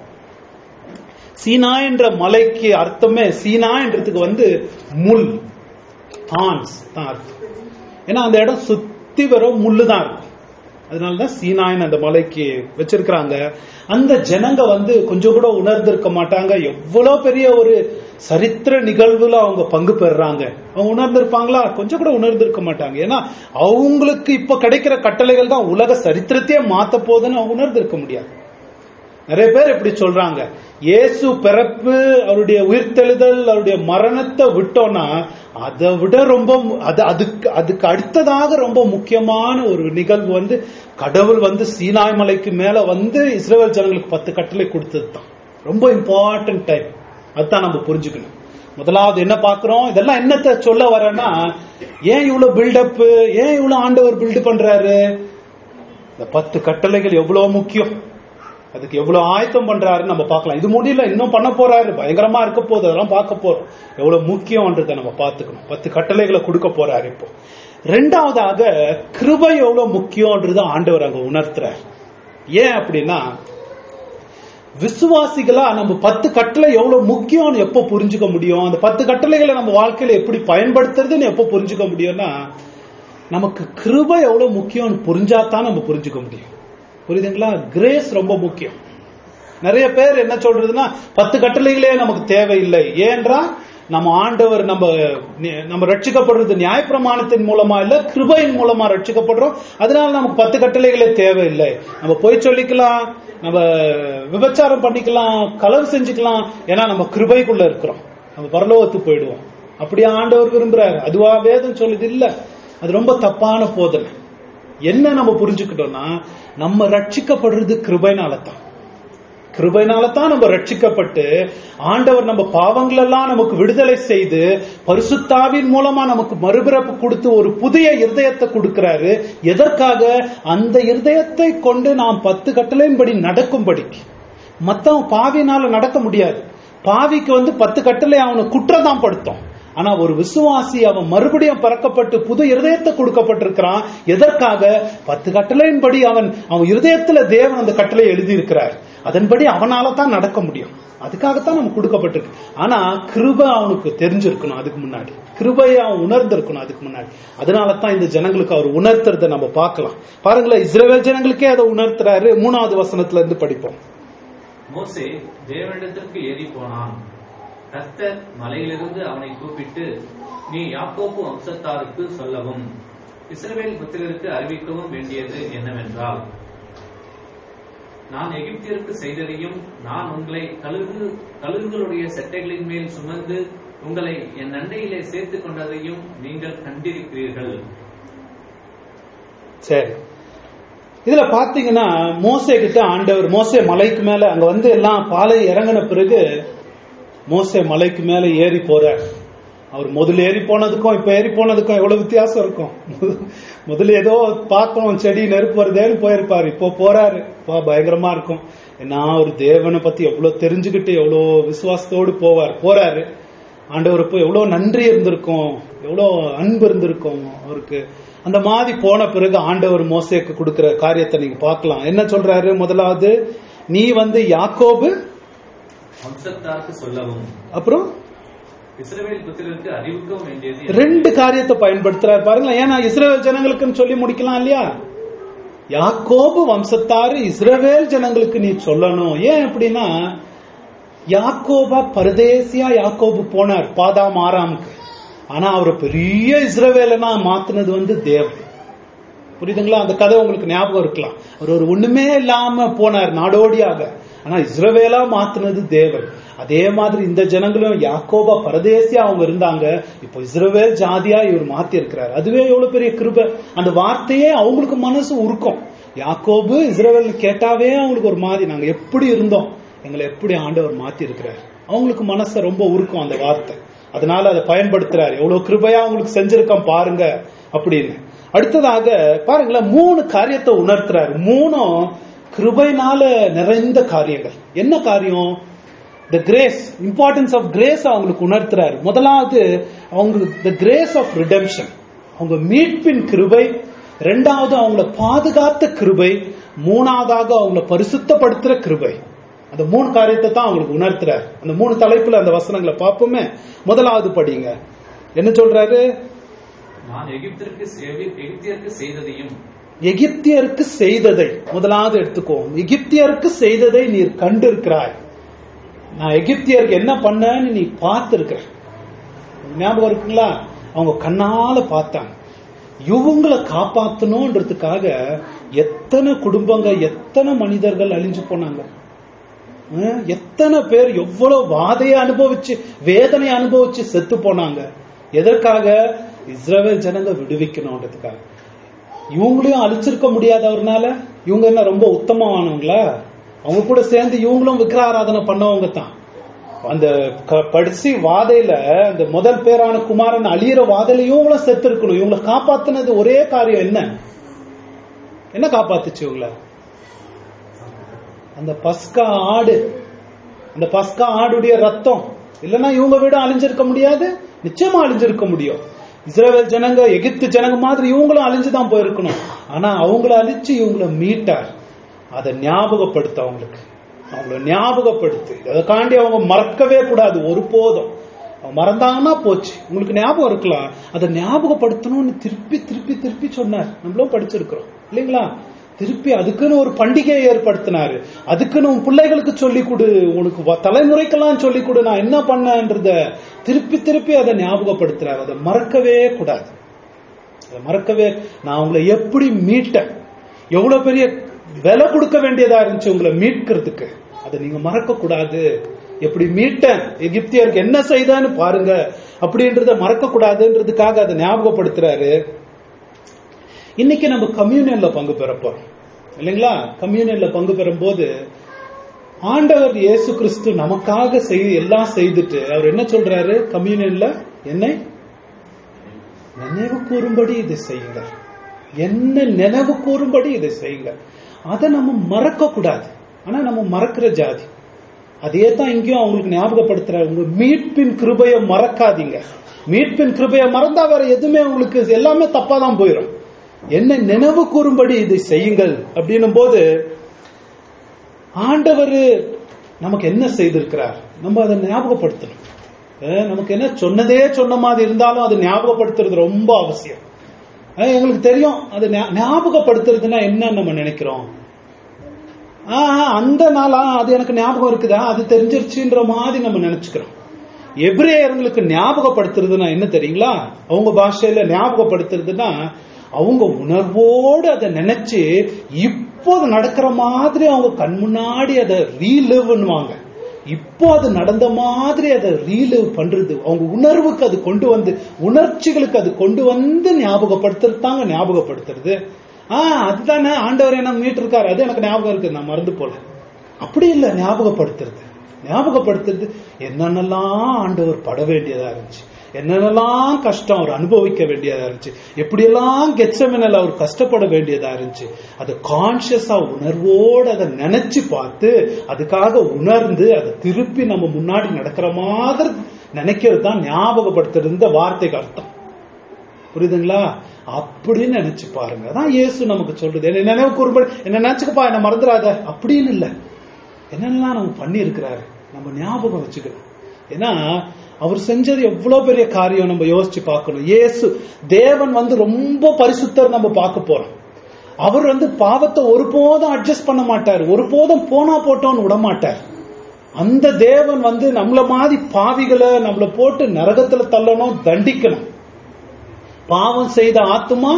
சீனா என்ற மலைக்கு அர்த்தமே சீனா என்றதுக்கு வந்து முள் தான்ஸ் தான் அர்த்தம் ஏன்னா அந்த இடம் சுத்தி வரும் முள்ளு தான் இருக்கும் அதனாலதான் சீனாயின் அந்த மலைக்கு வச்சிருக்கிறாங்க அந்த ஜனங்க வந்து கொஞ்சம் கூட உணர்ந்திருக்க மாட்டாங்க எவ்வளவு பெரிய ஒரு சரித்திர நிகழ்வுல அவங்க பங்கு பெறுறாங்க அவங்க உணர்ந்திருப்பாங்களா கொஞ்சம் கூட உணர்ந்திருக்க மாட்டாங்க ஏன்னா அவங்களுக்கு இப்ப கிடைக்கிற கட்டளைகள் தான் உலக சரித்திரத்தையே மாத்த போகுதுன்னு அவங்க உணர்ந்திருக்க முடியாது நிறைய பேர் இப்படி சொல்றாங்க இயேசு பிறப்பு அவருடைய உயிர்த்தெழுதல் அவருடைய மரணத்தை விட்டோம்னா அதை விட ரொம்ப மு- அது அதுக்கு அதுக்கு அடுத்ததாக ரொம்ப முக்கியமான ஒரு நிகழ்வு வந்து கடவுள் வந்து சீனாய் மலைக்கு மேல வந்து இஸ்ரேல் ஜனங்களுக்கு பத்து கட்டளை கொடுத்தது தான் ரொம்ப இம்பார்ட்டன்ட் டைம் அதுதான் நம்ம புரிஞ்சுக்கணும் முதலாவது என்ன பார்க்கிறோம் இதெல்லாம் என்னத்தை சொல்ல வரேன்னா ஏன் இவ்வளவு பில்டப் ஏன் இவ்வளவு ஆண்டவர் பில்டு பண்றாரு இந்த பத்து கட்டளைகள் எவ்வளவு முக்கியம் அதுக்கு எவ்வளவு ஆயத்தம் பண்றாருன்னு நம்ம பார்க்கலாம் இது முடியல இன்னும் பண்ண போறாரு பயங்கரமா இருக்க போகுது அதெல்லாம் பார்க்க போறோம் எவ்வளவு முக்கியம்ன்றதை நம்ம பார்த்துக்கணும் பத்து கட்டளைகளை கொடுக்க போறாரு இப்போ ரெண்டாவதாக கிருபை எவ்வளவு முக்கியம்ன்றது ஆண்டவர் அங்க உணர்த்துறார் ஏன் அப்படின்னா விசுவாசிகளா நம்ம பத்து கட்டளை எவ்வளவு முக்கியம்னு எப்போ புரிஞ்சுக்க முடியும் அந்த பத்து கட்டளைகளை நம்ம வாழ்க்கையில எப்படி பயன்படுத்துறதுன்னு எப்போ புரிஞ்சுக்க முடியும்னா நமக்கு கிருபை எவ்வளவு முக்கியம்னு புரிஞ்சாதான் நம்ம புரிஞ்சுக்க முடியும் புரியுதுங்களா கிரேஸ் ரொம்ப முக்கியம் நிறைய பேர் என்ன சொல்றதுன்னா பத்து கட்டளைகளே நமக்கு தேவையில்லை ஏன்றா நம்ம ஆண்டவர் நம்ம நி- நம்ம ரட்சிக்கப்படுறது நியாயப்பிரமாணத்தின் மூலமா இல்ல கிருபையின் மூலமா ரட்சிக்கப்படுறோம் அதனால நமக்கு பத்து கட்டளைகளே தேவையில்லை நம்ம போய் சொல்லிக்கலாம் நம்ம விபச்சாரம் பண்ணிக்கலாம் களவு செஞ்சுக்கலாம் ஏன்னா நம்ம கிருபைக்குள்ள இருக்கிறோம் நம்ம பரலோகத்துக்கு போயிடுவோம் அப்படியே ஆண்டவர் விரும்புறாரு அதுவா வேதம் சொல்லுது இல்ல அது ரொம்ப தப்பான போதனை என்ன நம்ம புரிஞ்சுக்கிட்டோம்னா நம்ம ரட்சிக்கப்படுறது கிருபைனால தான் கிருபைனால தான் நம்ம ரட்சிக்கப்பட்டு ஆண்டவர் நம்ம பாவங்கள் எல்லாம் நமக்கு விடுதலை செய்து பரிசுத்தாவின் மூலமா நமக்கு மறுபிறப்பு கொடுத்து ஒரு புதிய இருதயத்தை கொடுக்கிறாரு எதற்காக அந்த இருதயத்தை கொண்டு நாம் பத்து கட்டளையின்படி நடக்கும்படிக்கு மத்தவன் பாவினால நடக்க முடியாது பாவிக்கு வந்து பத்து கட்டளை அவனை குற்றம் தான் படுத்தும் ஆனா ஒரு விசுவாசி அவன் மறுபடியும் பறக்கப்பட்டு புது இருதயத்தை கொடுக்கப்பட்டிருக்கிறான் எதற்காக பத்து கட்டளையின்படி அவன் அவன் இருதயத்துல தேவன் அந்த கட்டளை எழுதி இருக்கிறார் அதன்படி அவனால தான் நடக்க முடியும் அதுக்காகத்தான் நமக்கு கொடுக்கப்பட்டிருக்கு ஆனா கிருபை அவனுக்கு தெரிஞ்சிருக்கணும் அதுக்கு முன்னாடி கிருபையை அவன் உணர்ந்திருக்கணும் அதுக்கு முன்னாடி அதனால தான் இந்த ஜனங்களுக்கு அவர் உணர்த்துறத நம்ம பார்க்கலாம் பாருங்களேன் இஸ்ரேல் ஜனங்களுக்கே அதை உணர்த்துறாரு மூணாவது வசனத்துல இருந்து படிப்போம் மோசே தேவனிடத்திற்கு ஏறி போனான் கர்த்தர் மலையிலிருந்து அவனை கூப்பிட்டு நீ யாக்கோப்பு வம்சத்தாருக்கு சொல்லவும் இஸ்ரவேல் புத்திரருக்கு அறிவிக்கவும் வேண்டியது என்னவென்றால் நான் எகிப்தியருக்கு செய்ததையும் நான் உங்களை கழுகு கழுகுகளுடைய செட்டைகளின் மேல் சுமந்து உங்களை என் அண்டையிலே சேர்த்துக் கொண்டதையும் நீங்கள் கண்டிருக்கிறீர்கள் சரி இதுல பாத்தீங்கன்னா மோசே கிட்ட ஆண்டவர் மோசே மலைக்கு மேல அங்க வந்து எல்லாம் பாலை இறங்கின பிறகு மோசே மலைக்கு மேல ஏறி போறார் அவர் முதல்ல ஏறி போனதுக்கும் இப்ப ஏறி போனதுக்கும் எவ்வளவு வித்தியாசம் இருக்கும் முதல்ல ஏதோ பார்க்கணும் செடி நெருப்பு வருதேன்னு போயிருப்பாரு இப்போ போறாரு இப்போ பயங்கரமா இருக்கும் ஏன்னா ஒரு தேவனை பத்தி எவ்வளவு தெரிஞ்சுக்கிட்டு எவ்வளவு விசுவாசத்தோடு போவார் போறாரு ஆண்டவருக்கு எவ்வளவு நன்றி இருந்திருக்கும் எவ்வளவு அன்பு இருந்திருக்கும் அவருக்கு அந்த மாதிரி போன பிறகு ஆண்டவர் மோசேக்கு கொடுக்கிற காரியத்தை நீங்க பார்க்கலாம் என்ன சொல்றாரு முதலாவது நீ வந்து யாக்கோபு வம்சத்தாருக்கு சொல்லவும் அப்புறம் இஸ்ரவேல் புத்திரருக்கு அறிவிக்கவும் வேண்டியது ரெண்டு காரியத்தை பயன்படுத்துறாரு பாருங்களேன் ஏன்னா இஸ்ரேல் ஜனங்களுக்குன்னு சொல்லி முடிக்கலாம் இல்லையா யாக்கோபு வம்சத்தாரு இஸ்ரவேல் ஜனங்களுக்கு நீ சொல்லணும் ஏன் அப்படின்னா யாக்கோபா பரதேசியா யாக்கோபு போனார் பாதாம் ஆறாமுக்கு ஆனா அவர் பெரிய இஸ்ரவேலனா மாத்துனது வந்து தேவன் புரியுதுங்களா அந்த கதை உங்களுக்கு ஞாபகம் இருக்கலாம் அவர் ஒரு ஒண்ணுமே இல்லாம போனார் நாடோடியாக ஆனா இஸ்ரவேலா மாத்துனது தேவன் அதே மாதிரி இந்த ஜனங்களும் யாக்கோபா பரதேசியா அவங்க இருந்தாங்க இப்போ இஸ்ரவேல் ஜாதியா இவர் மாத்தி இருக்கிறார் அதுவே எவ்வளவு பெரிய கிருபை அந்த வார்த்தையே அவங்களுக்கு மனசு உருக்கும் யாக்கோபு இஸ்ரவேல் கேட்டாவே அவங்களுக்கு ஒரு மாதிரி நாங்க எப்படி இருந்தோம் எங்களை எப்படி ஆண்டவர் மாத்தி இருக்கிறார் அவங்களுக்கு மனசை ரொம்ப உருக்கும் அந்த வார்த்தை அதனால அதை பயன்படுத்துறாரு எவ்வளவு கிருபையா அவங்களுக்கு செஞ்சிருக்கோம் பாருங்க அப்படின்னு அடுத்ததாக பாருங்களேன் மூணு காரியத்தை உணர்த்துறாரு மூணும் கிருபைனால நிறைந்த காரியங்கள் என்ன காரியம் the grace importance of grace அவங்களுக்கு உணர்த்துறாரு முதலாவது அவங்க த கிரேஸ் ஆஃப் ரிடெம்ஷன் அவங்க மீட்பின் கிருபை ரெண்டாவது அவங்கள பாதுகாத்த கிருபை மூணாவதாக அவங்கள பரிசுத்தப்படுத்துற கிருபை அந்த மூணு காரியத்தை தான் அவங்களுக்கு உணர்த்துறாரு அந்த மூணு தலைப்புல அந்த வசனங்களை பார்ப்போமே முதலாவது படிங்க என்ன சொல்றாரு நான் எகிப்திற்கு செவி- எகிப்தியருக்கு செய்ததையும் எகிப்தியருக்கு செய்ததை முதலாவது எடுத்துக்கோ எகிப்தியருக்கு செய்ததை நீர் கண்டிருக்கிறாய் நான் எகிப்தியருக்கு என்ன பண்ணேன்னு நீ பார்த்திருக்கிற ஞாபகம் இருக்குங்களா அவங்க கண்ணால பார்த்தாங்க இவங்களை காப்பாத்தணும்ன்றதுக்காக எத்தனை குடும்பங்க எத்தனை மனிதர்கள் அழிஞ்சு போனாங்க ஹம், எத்தனை பேர் எவ்வளவு வாதையை அனுபவிச்சு வேதனை அனுபவிச்சு செத்து போனாங்க எதற்காக இஸ்ரவேல் ஜனங்க விடுவிக்கணும்ன்றதுக்காக இவங்களையும் அழிச்சிருக்க முடியாதவர்னால இவங்க என்ன ரொம்ப உத்தமமானவங்களா அவங்க கூட சேர்ந்து இவங்களும் விக்கிர ஆராதனை பண்ணவங்க தான் அந்த க- கடைசி வாதையில அந்த முதல் பேரான குமாரன் அழியிற வாதையில இவங்களும் செத்து இருக்கணும் இவங்களை காப்பாத்துனது ஒரே காரியம் என்ன என்ன காப்பாத்துச்சு இவங்கள அந்த பஸ்கா ஆடு அந்த பஸ்கா ஆடுடைய ரத்தம் இல்லைன்னா இவங்க வீடு அழிஞ்சிருக்க முடியாது நிச்சயமா அழிஞ்சிருக்க முடியும் இஸ்ரேல் ஜனங்க எகிப்து ஜனங்க மாதிரி இவங்களும் அழிஞ்சுதான் போயிருக்கணும் ஆனா அவங்கள அழிச்சு இவங்கள மீட்டார் அதை ஞாபகப்படுத்த அவங்களுக்கு அவங்கள ஞாபகப்படுத்து அதை காண்டி அவங்க மறக்கவே கூடாது ஒருபோதும் அவங்க மறந்தாங்கன்னா போச்சு உங்களுக்கு ஞாபகம் இருக்கலாம் அதை ஞாபகப்படுத்தணும்னு திருப்பி திருப்பி திருப்பி சொன்னார் நம்மளும் படிச்சிருக்கிறோம் இல்லைங்களா திருப்பி அதுக்குன்னு ஒரு பண்டிகையை ஏற்படுத்தினாரு அதுக்குன்னு உன் பிள்ளைகளுக்கு சொல்லி கொடு உனக்கு வ- தலைமுறைக்கெல்லாம் சொல்லி கொடு நான் என்ன பண்ணேன்றத திருப்பி திருப்பி அதை ஞாபகப்படுத்துறாரு அதை மறக்கவே கூடாது அதை மறக்கவே நான் உங்களை எப்படி மீட்டேன் எவ்வளவு பெரிய விலை கொடுக்க வேண்டியதா இருந்துச்சு உங்களை மீட்கிறதுக்கு அதை நீங்க மறக்க கூடாது எப்படி மீட்டேன் எகிப்தியருக்கு என்ன செய்தான்னு பாருங்க அப்படின்றத மறக்க கூடாதுன்றதுக்காக அதை ஞாபகப்படுத்துறாரு இன்னைக்கு நம்ம கம்யூனியன்ல பங்கு பெற போறோம் இல்லைங்களா கம்யூனியன்ல பங்கு பெறும் போது ஆண்டவர் இயேசு கிறிஸ்து நமக்காக செய் எல்லாம் செய்துட்டு அவர் என்ன சொல்றாரு கம்யூனியன்ல என்னை நினைவு கூறும்படி இதை செய்யுங்க என்ன நினைவு கூறும்படி இதை செய்யுங்க அதை நம்ம மறக்க கூடாது ஆனா நம்ம மறக்கிற ஜாதி அதே தான் இங்கேயும் அவங்களுக்கு ஞாபகப்படுத்துறாரு உங்க மீட்பின் கிருபையை மறக்காதீங்க மீட்பின் கிருபையை மறந்தா வேற எதுவுமே உங்களுக்கு எல்லாமே தப்பா தான் போயிடும் என்ன நினைவு கூறும்படி இதை செய்யுங்கள் அப்படின்னும் போது ஆண்டவர் நமக்கு என்ன செய்திருக்கிறார் நம்ம அதை ஞாபகப்படுத்தணும் அஹ் நமக்கு என்ன சொன்னதே சொன்ன மாதிரி இருந்தாலும் அது ஞாபகப்படுத்துறது ரொம்ப அவசியம் அஹ் எங்களுக்கு தெரியும் அது ஞா- ஞாபகப்படுத்துறதுன்னா என்ன நம்ம நினைக்கிறோம் ஆஹ் அந்த நாளா அது எனக்கு ஞாபகம் இருக்குதா அது தெரிஞ்சிருச்சுன்ற மாதிரி நம்ம நினைச்சுக்கிறோம் எபிரேயர்களுக்கு ஞாபகப்படுத்துறதுன்னா என்ன தெரியுங்களா அவங்க பாஷையில ஞாபகப்படுத்துறதுன்னா அவங்க உணர்வோடு அதை நினைச்சு இப்போது நடக்கிற மாதிரி அவங்க கண் முன்னாடி அதை ரீலிவ்னுவாங்க இப்போ அது நடந்த மாதிரி அதை ரீலிவ் பண்றது அவங்க உணர்வுக்கு அது கொண்டு வந்து உணர்ச்சிகளுக்கு அது கொண்டு வந்து ஞாபகப்படுத்துறது தாங்க ஞாபகப்படுத்துறது ஆஹ் அதுதானே ஆண்டவர் என்ன மீட்டு இருக்காரு அது எனக்கு ஞாபகம் இருக்கு நான் மறந்து போல அப்படி இல்ல ஞாபகப்படுத்துறது ஞாபகப்படுத்துறது என்னென்னலாம் ஆண்டவர் பட வேண்டியதா இருந்துச்சு என்னென்னலாம் கஷ்டம் அவர் அனுபவிக்க வேண்டியதா இருந்துச்சு எப்படியெல்லாம் கெச்சமெனல் அவர் கஷ்டப்பட வேண்டியதா இருந்துச்சு அதை கான்சியஸா உணர்வோடு அதை நினைச்சு பார்த்து அதுக்காக உணர்ந்து அதை திருப்பி நம்ம முன்னாடி நடக்கிற மாதிரி நினைக்கிறது தான் ஞாபகப்படுத்துறது இந்த வார்த்தைக்கு அர்த்தம் புரியுதுங்களா அப்படின்னு நினைச்சு பாருங்க அதான் இயேசு நமக்கு சொல்றது என்ன நினைவு கூறும்படி என்ன நினைச்சுக்கப்பா என்ன மறந்துடாத அப்படின்னு இல்ல என்னென்னலாம் நம்ம பண்ணி இருக்கிறாரு நம்ம ஞாபகம் வச்சுக்கணும் ஏன்னா அவர் செஞ்சது எவ்வளவு பெரிய காரியம் நம்ம யோசிச்சு பார்க்கணும் இயேசு தேவன் வந்து ரொம்ப பரிசுத்தர் நம்ம பார்க்க போறோம் அவர் வந்து பாவத்தை ஒருபோதும் அட்ஜஸ்ட் பண்ண மாட்டார் ஒருபோதும் போனா போட்டோன்னு விட மாட்டார் அந்த தேவன் வந்து நம்மள மாதிரி பாவிகளை நம்மள போட்டு நரகத்துல தள்ளணும் தண்டிக்கணும் பாவம் செய்த ஆத்துமா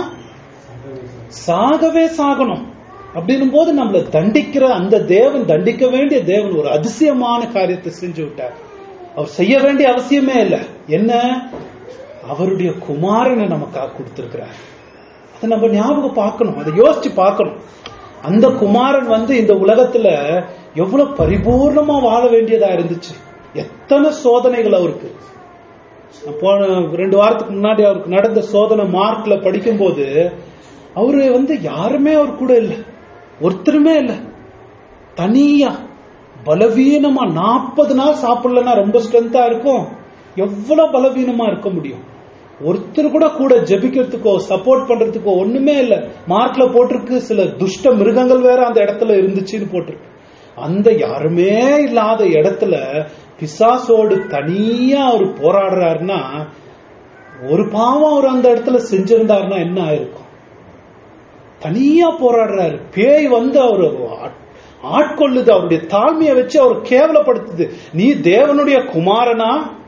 சாகவே சாகணும் அப்படின்னும் போது நம்மளை தண்டிக்கிற அந்த தேவன் தண்டிக்க வேண்டிய தேவன் ஒரு அதிசயமான காரியத்தை செஞ்சு விட்டார் அவர் செய்ய வேண்டிய அவசியமே இல்லை என்ன அவருடைய குமாரனை நமக்காக கொடுத்திருக்கிறார் அதை நம்ம ஞாபகம் பார்க்கணும் அதை யோசிச்சு பார்க்கணும் அந்த குமாரன் வந்து இந்த உலகத்துல எவ்வளவு பரிபூர்ணமா வாழ வேண்டியதா இருந்துச்சு எத்தனை சோதனைகள் அவருக்கு நான் போன ரெண்டு வாரத்துக்கு முன்னாடி அவருக்கு நடந்த சோதனை மார்க்ல படிக்கும்போது அவரு வந்து யாருமே அவர் கூட இல்லை ஒருத்தருமே இல்லை தனியா பலவீனமா நாற்பது நாள் சாப்பிடலன்னா ரொம்ப ஸ்ட்ரென்த்தா இருக்கும் எவ்வளவு பலவீனமா இருக்க முடியும் ஒருத்தர் கூட கூட ஜெபிக்கிறதுக்கோ சப்போர்ட் பண்றதுக்கோ ஒண்ணுமே இல்ல மார்க்ல போட்டிருக்கு சில துஷ்ட மிருகங்கள் வேற அந்த இடத்துல இருந்துச்சுன்னு போட்டிருக்கு அந்த யாருமே இல்லாத இடத்துல பிசாசோடு தனியா அவர் போராடுறாருன்னா ஒரு பாவம் அவர் அந்த இடத்துல செஞ்சிருந்தாருன்னா என்ன ஆயிருக்கும் தனியா போராடுறாரு பேய் வந்து அவர் ஆட்கொள்ளுது அவருடைய தாழ்மையை வச்சு அவர் கேவலப்படுத்துது நீ தேவனுடைய குமாரனா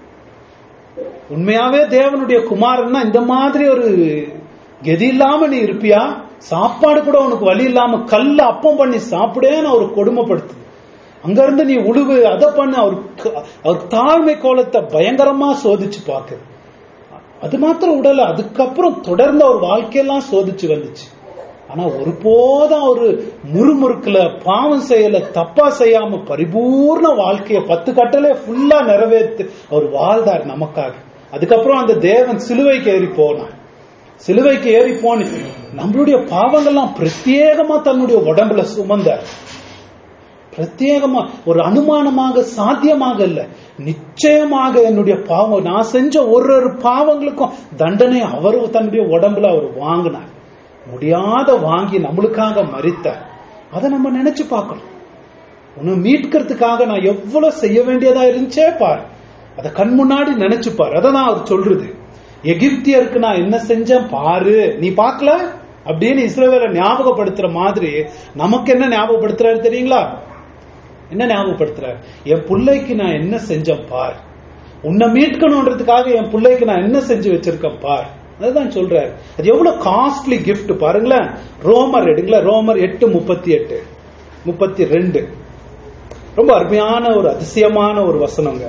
உண்மையாவே தேவனுடைய குமாரன்னா இந்த மாதிரி ஒரு கதி இல்லாம நீ இருப்பியா சாப்பாடு கூட உனக்கு வழி இல்லாம கல்ல அப்பம் பண்ணி சாப்பிடேன்னு அவர் கொடுமைப்படுத்துது அங்க இருந்து நீ உழுவு அதை பண்ணு அவருக்கு அவர் தாழ்மை கோலத்தை பயங்கரமா சோதிச்சு பாக்கு அது மாத்திரம் உடல அதுக்கப்புறம் தொடர்ந்து அவர் வாழ்க்கையெல்லாம் சோதிச்சு வந்துச்சு ஆனா ஒருபோதும் அவரு முறுமுறுக்கல பாவம் செய்யல தப்பா செய்யாம பரிபூர்ண வாழ்க்கைய பத்து கட்டளை ஃபுல்லா நிறைவேற்று அவர் வாழ்ந்தார் நமக்காக அதுக்கப்புறம் அந்த தேவன் சிலுவைக்கு ஏறி போனார் சிலுவைக்கு ஏறி போன நம்மளுடைய பாவங்கள்லாம் பிரத்யேகமா தன்னுடைய உடம்புல சுமந்தார் பிரத்யேகமா ஒரு அனுமானமாக சாத்தியமாக இல்ல நிச்சயமாக என்னுடைய பாவம் நான் செஞ்ச ஒரு ஒரு பாவங்களுக்கும் தண்டனை அவர் தன்னுடைய உடம்புல அவர் வாங்கினார் முடியாத வாங்கி நம்மளுக்காக மறித்தார் அதை நம்ம நினைச்சு பார்க்கணும் உன்னை மீட்கிறதுக்காக நான் எவ்வளவு செய்ய வேண்டியதா இருந்துச்சே பார் அதை கண் முன்னாடி நினைச்சு பார் அதை நான் அவர் சொல்றது எகிப்தியருக்கு நான் என்ன செஞ்சேன் பாரு நீ பார்க்கல அப்படின்னு இஸ்ரவேலை ஞாபகப்படுத்துற மாதிரி நமக்கு என்ன ஞாபகப்படுத்துறாரு தெரியுங்களா என்ன ஞாபகப்படுத்துறாரு என் பிள்ளைக்கு நான் என்ன செஞ்சேன் பார் உன்னை மீட்கணுன்றதுக்காக என் பிள்ளைக்கு நான் என்ன செஞ்சு வச்சிருக்கேன் பார் அதுதான் சொல்றாரு அது எவ்வளவு காஸ்ட்லி gift பாருங்களேன் ரோமர் எடுங்களேன் ரோமர் எட்டு முப்பத்தி எட்டு முப்பத்தி ரெண்டு ரொம்ப அருமையான ஒரு அதிசயமான ஒரு வசனங்க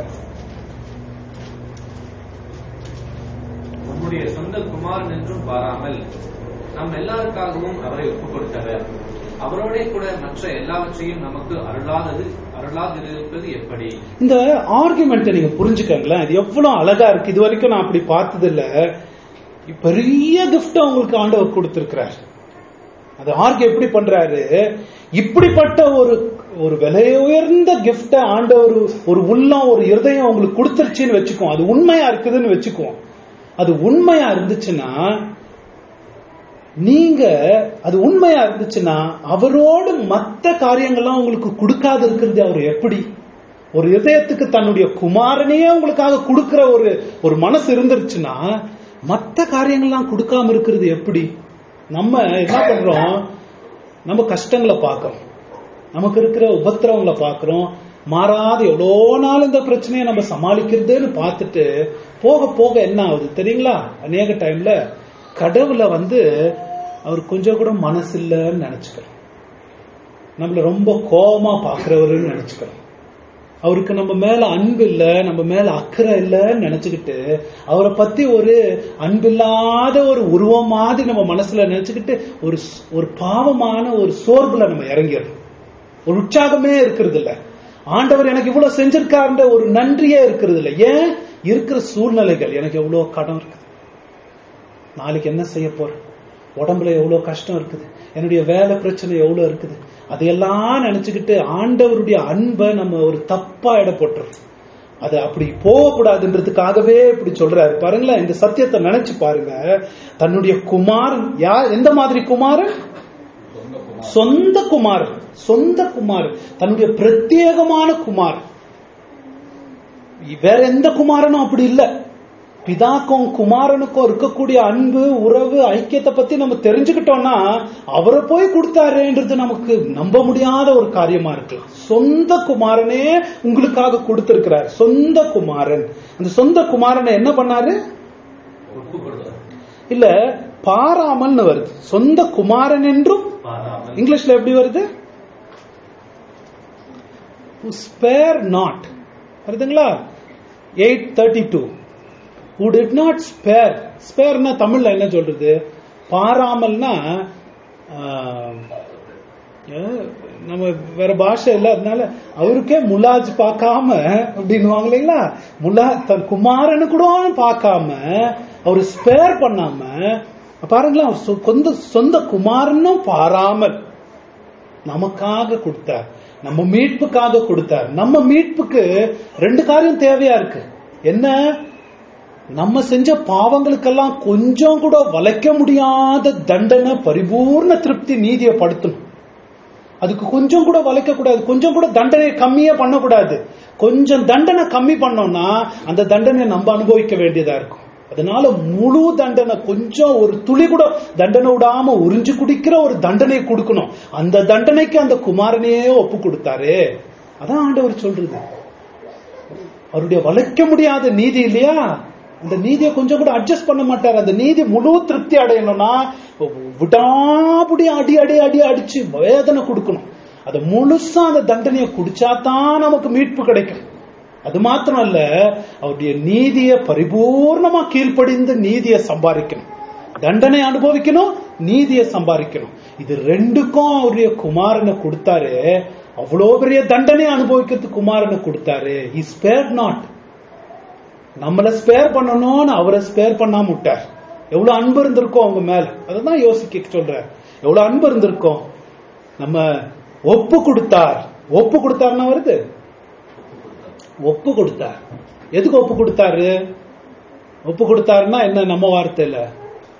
நம்முடைய சொந்த குமாரன் என்றும் பாராமல் நம் எல்லாருக்காகவும் அவரை ஒப்புக் கொடுத்தவர் அவரோடே கூட மற்ற எல்லாவற்றையும் நமக்கு அருளாதது அருளாதிருப்பது எப்படி இந்த ஆர்குமெண்ட்டை நீங்க புரிஞ்சுக்கங்களேன் இது எவ்வளவு அழகா இருக்கு இது வரைக்கும் நான் அப்படி பார்த்தது இல்ல பெரிய கிஃப்ட் அவங்களுக்கு ஆண்டவர் கொடுத்திருக்கிறார் அது ஆர்கு எப்படி பண்றாரு இப்படிப்பட்ட ஒரு ஒரு விலை உயர்ந்த கிஃப்ட ஆண்டவர் ஒரு உள்ளம் ஒரு இருதயம் உங்களுக்கு கொடுத்துருச்சுன்னு வச்சுக்கோ அது உண்மையா இருக்குதுன்னு வச்சுக்கோ அது உண்மையா இருந்துச்சுன்னா நீங்க அது உண்மையா இருந்துச்சுன்னா அவரோடு மத்த காரியங்கள்லாம் உங்களுக்கு கொடுக்காது இருக்கிறது அவர் எப்படி ஒரு இதயத்துக்கு தன்னுடைய குமாரனையே உங்களுக்காக கொடுக்கிற ஒரு ஒரு மனசு இருந்துருச்சுன்னா மத்த காரியங்கள்லாம் கொடுக்காம இருக்கிறது எப்படி நம்ம என்ன பண்றோம் நம்ம கஷ்டங்களை பார்க்கறோம் நமக்கு இருக்கிற உபத்திரவங்களை பார்க்கறோம் மாறாத எவ்வளோ நாள் இந்த பிரச்சனையை நம்ம சமாளிக்கிறதுன்னு பார்த்துட்டு போக போக என்ன ஆகுது தெரியுங்களா அநேக டைம்ல கடவுளை வந்து அவர் கொஞ்சம் கூட மனசு இல்லைன்னு நினைச்சுக்கிறோம் நம்மள ரொம்ப கோபமா பாக்குறவருன்னு நினைச்சுக்கிறோம் அவருக்கு நம்ம மேல அன்பு இல்ல நம்ம மேல அக்கறை இல்லைன்னு நினைச்சுக்கிட்டு அவரை பத்தி ஒரு அன்பில்லாத ஒரு உருவம் மாதிரி நம்ம மனசுல நினைச்சுக்கிட்டு ஒரு ஒரு பாவமான ஒரு சோர்வுல நம்ம இறங்கிடுறோம் ஒரு உற்சாகமே இருக்கிறது இல்ல ஆண்டவர் எனக்கு இவ்வளவு செஞ்சிருக்காருன்ற ஒரு நன்றியே இருக்கிறது இல்ல ஏன் இருக்கிற சூழ்நிலைகள் எனக்கு எவ்வளவு கடன் இருக்குது நாளைக்கு என்ன செய்ய போறேன் உடம்புல எவ்வளவு கஷ்டம் இருக்குது என்னுடைய வேலை பிரச்சனை எவ்வளவு இருக்குது அதையெல்லாம் நினைச்சுக்கிட்டு ஆண்டவருடைய அன்பை நம்ம ஒரு தப்பா இட போட்டுறோம் அது அப்படி போகக்கூடாதுன்றதுக்காகவே இப்படி சொல்றாரு பாருங்களேன் இந்த சத்தியத்தை நினைச்சு பாருங்க தன்னுடைய குமாரன் யார் எந்த மாதிரி குமாரன் சொந்த குமாரன் சொந்த குமாரன் தன்னுடைய பிரத்யேகமான குமாரன் வேற எந்த குமாரனும் அப்படி இல்ல பிதாக்கும் குமாரனுக்கும் இருக்கக்கூடிய அன்பு உறவு ஐக்கியத்தை பத்தி நம்ம தெரிஞ்சுக்கிட்டோம்னா அவரை போய் கொடுத்தாருன்றது நமக்கு நம்ப முடியாத ஒரு காரியமா இருக்கலாம் சொந்த குமாரனே உங்களுக்காக கொடுத்திருக்கிறார் சொந்த குமாரன் அந்த சொந்த குமாரனை என்ன பண்ணாரு ஒப்புக் கொடுத்தார் இல்ல பாராமல்னு வருது சொந்த குமாரன் என்றும் பாராமல் இங்கிலீஷ்ல எப்படி வருது ஸ்பேர் நாட் வருதுங்களா eight thirty two who did not spare ஸ்பேர்னா தமிழ்ல என்ன சொல்றது பாராமல்னா ஆஹ், அஹ், நம்ம வேற பாஷை இல்ல அதனால அவருக்கே முலாஜ் பார்க்காம அப்படின்னுவாங்க இல்லைங்களா முலா தன் குமாரனு கூட பார்க்காம அவர் ஸ்பேர் பண்ணாம பாருங்களேன் அவர் சொ- சொந்த சொந்த குமாரனும் பாராமல் நமக்காக கொடுத்தார் நம்ம மீட்புக்காக கொடுத்தார் நம்ம மீட்புக்கு ரெண்டு காரியம் தேவையா இருக்கு என்ன நம்ம செஞ்ச பாவங்களுக்கெல்லாம் கொஞ்சம் கூட வளைக்க முடியாத தண்டனை பரிபூர்ண திருப்தி நீதியை படுத்தணும் அதுக்கு கொஞ்சம் கூட வளைக்க கூடாது கொஞ்சம் கூட தண்டனை கம்மியே பண்ணக்கூடாது கொஞ்சம் தண்டனை கம்மி பண்ணோம்னா அந்த தண்டனை நம்ம அனுபவிக்க வேண்டியதா இருக்கும் அதனால முழு தண்டனை கொஞ்சம் ஒரு துளி கூட தண்டனை விடாம உறிஞ்சு குடிக்கிற ஒரு தண்டனை கொடுக்கணும் அந்த தண்டனைக்கு அந்த குமாரனையே ஒப்பு கொடுத்தாரு அதான் ஆண்டவர் சொல்றது அவருடைய வளைக்க முடியாத நீதி இல்லையா அந்த நீதியை கொஞ்சம் கூட அட்ஜஸ்ட் பண்ண மாட்டார் அந்த நீதி முழு திருப்தி அடையணும்னா விடாபுடி அடி அடி அடி அடிச்சு வேதனை கொடுக்கணும் அதை முழுசா அந்த தண்டனையை குடிச்சாதான் நமக்கு மீட்பு கிடைக்கும் அது மாத்திரம் அல்ல அவருடைய நீதியை பரிபூர்ணமா கீழ்ப்படிந்து நீதியை சம்பாதிக்கணும் தண்டனை அனுபவிக்கணும் நீதியை சம்பாதிக்கணும் இது ரெண்டுக்கும் அவருடைய குமாரனை கொடுத்தாரு அவ்வளோ பெரிய தண்டனை அனுபவிக்கிறதுக்கு குமாரனை கொடுத்தாரு he spared நாட் நம்மள ஸ்பேர் பண்ணணும்னு அவரை ஸ்பேர் பண்ணாம விட்டார் எவ்வளவு அன்பு இருந்திருக்கும் அவங்க மேல அதான் யோசிக்க சொல்றார் எவ்வளவு அன்பு இருந்திருக்கும் நம்ம ஒப்பு கொடுத்தார் ஒப்பு கொடுத்தாருன்னா வருது ஒப்பு கொடுத்தார் எதுக்கு ஒப்பு கொடுத்தாரு ஒப்பு கொடுத்தாருன்னா என்ன நம்ம வார்த்தையில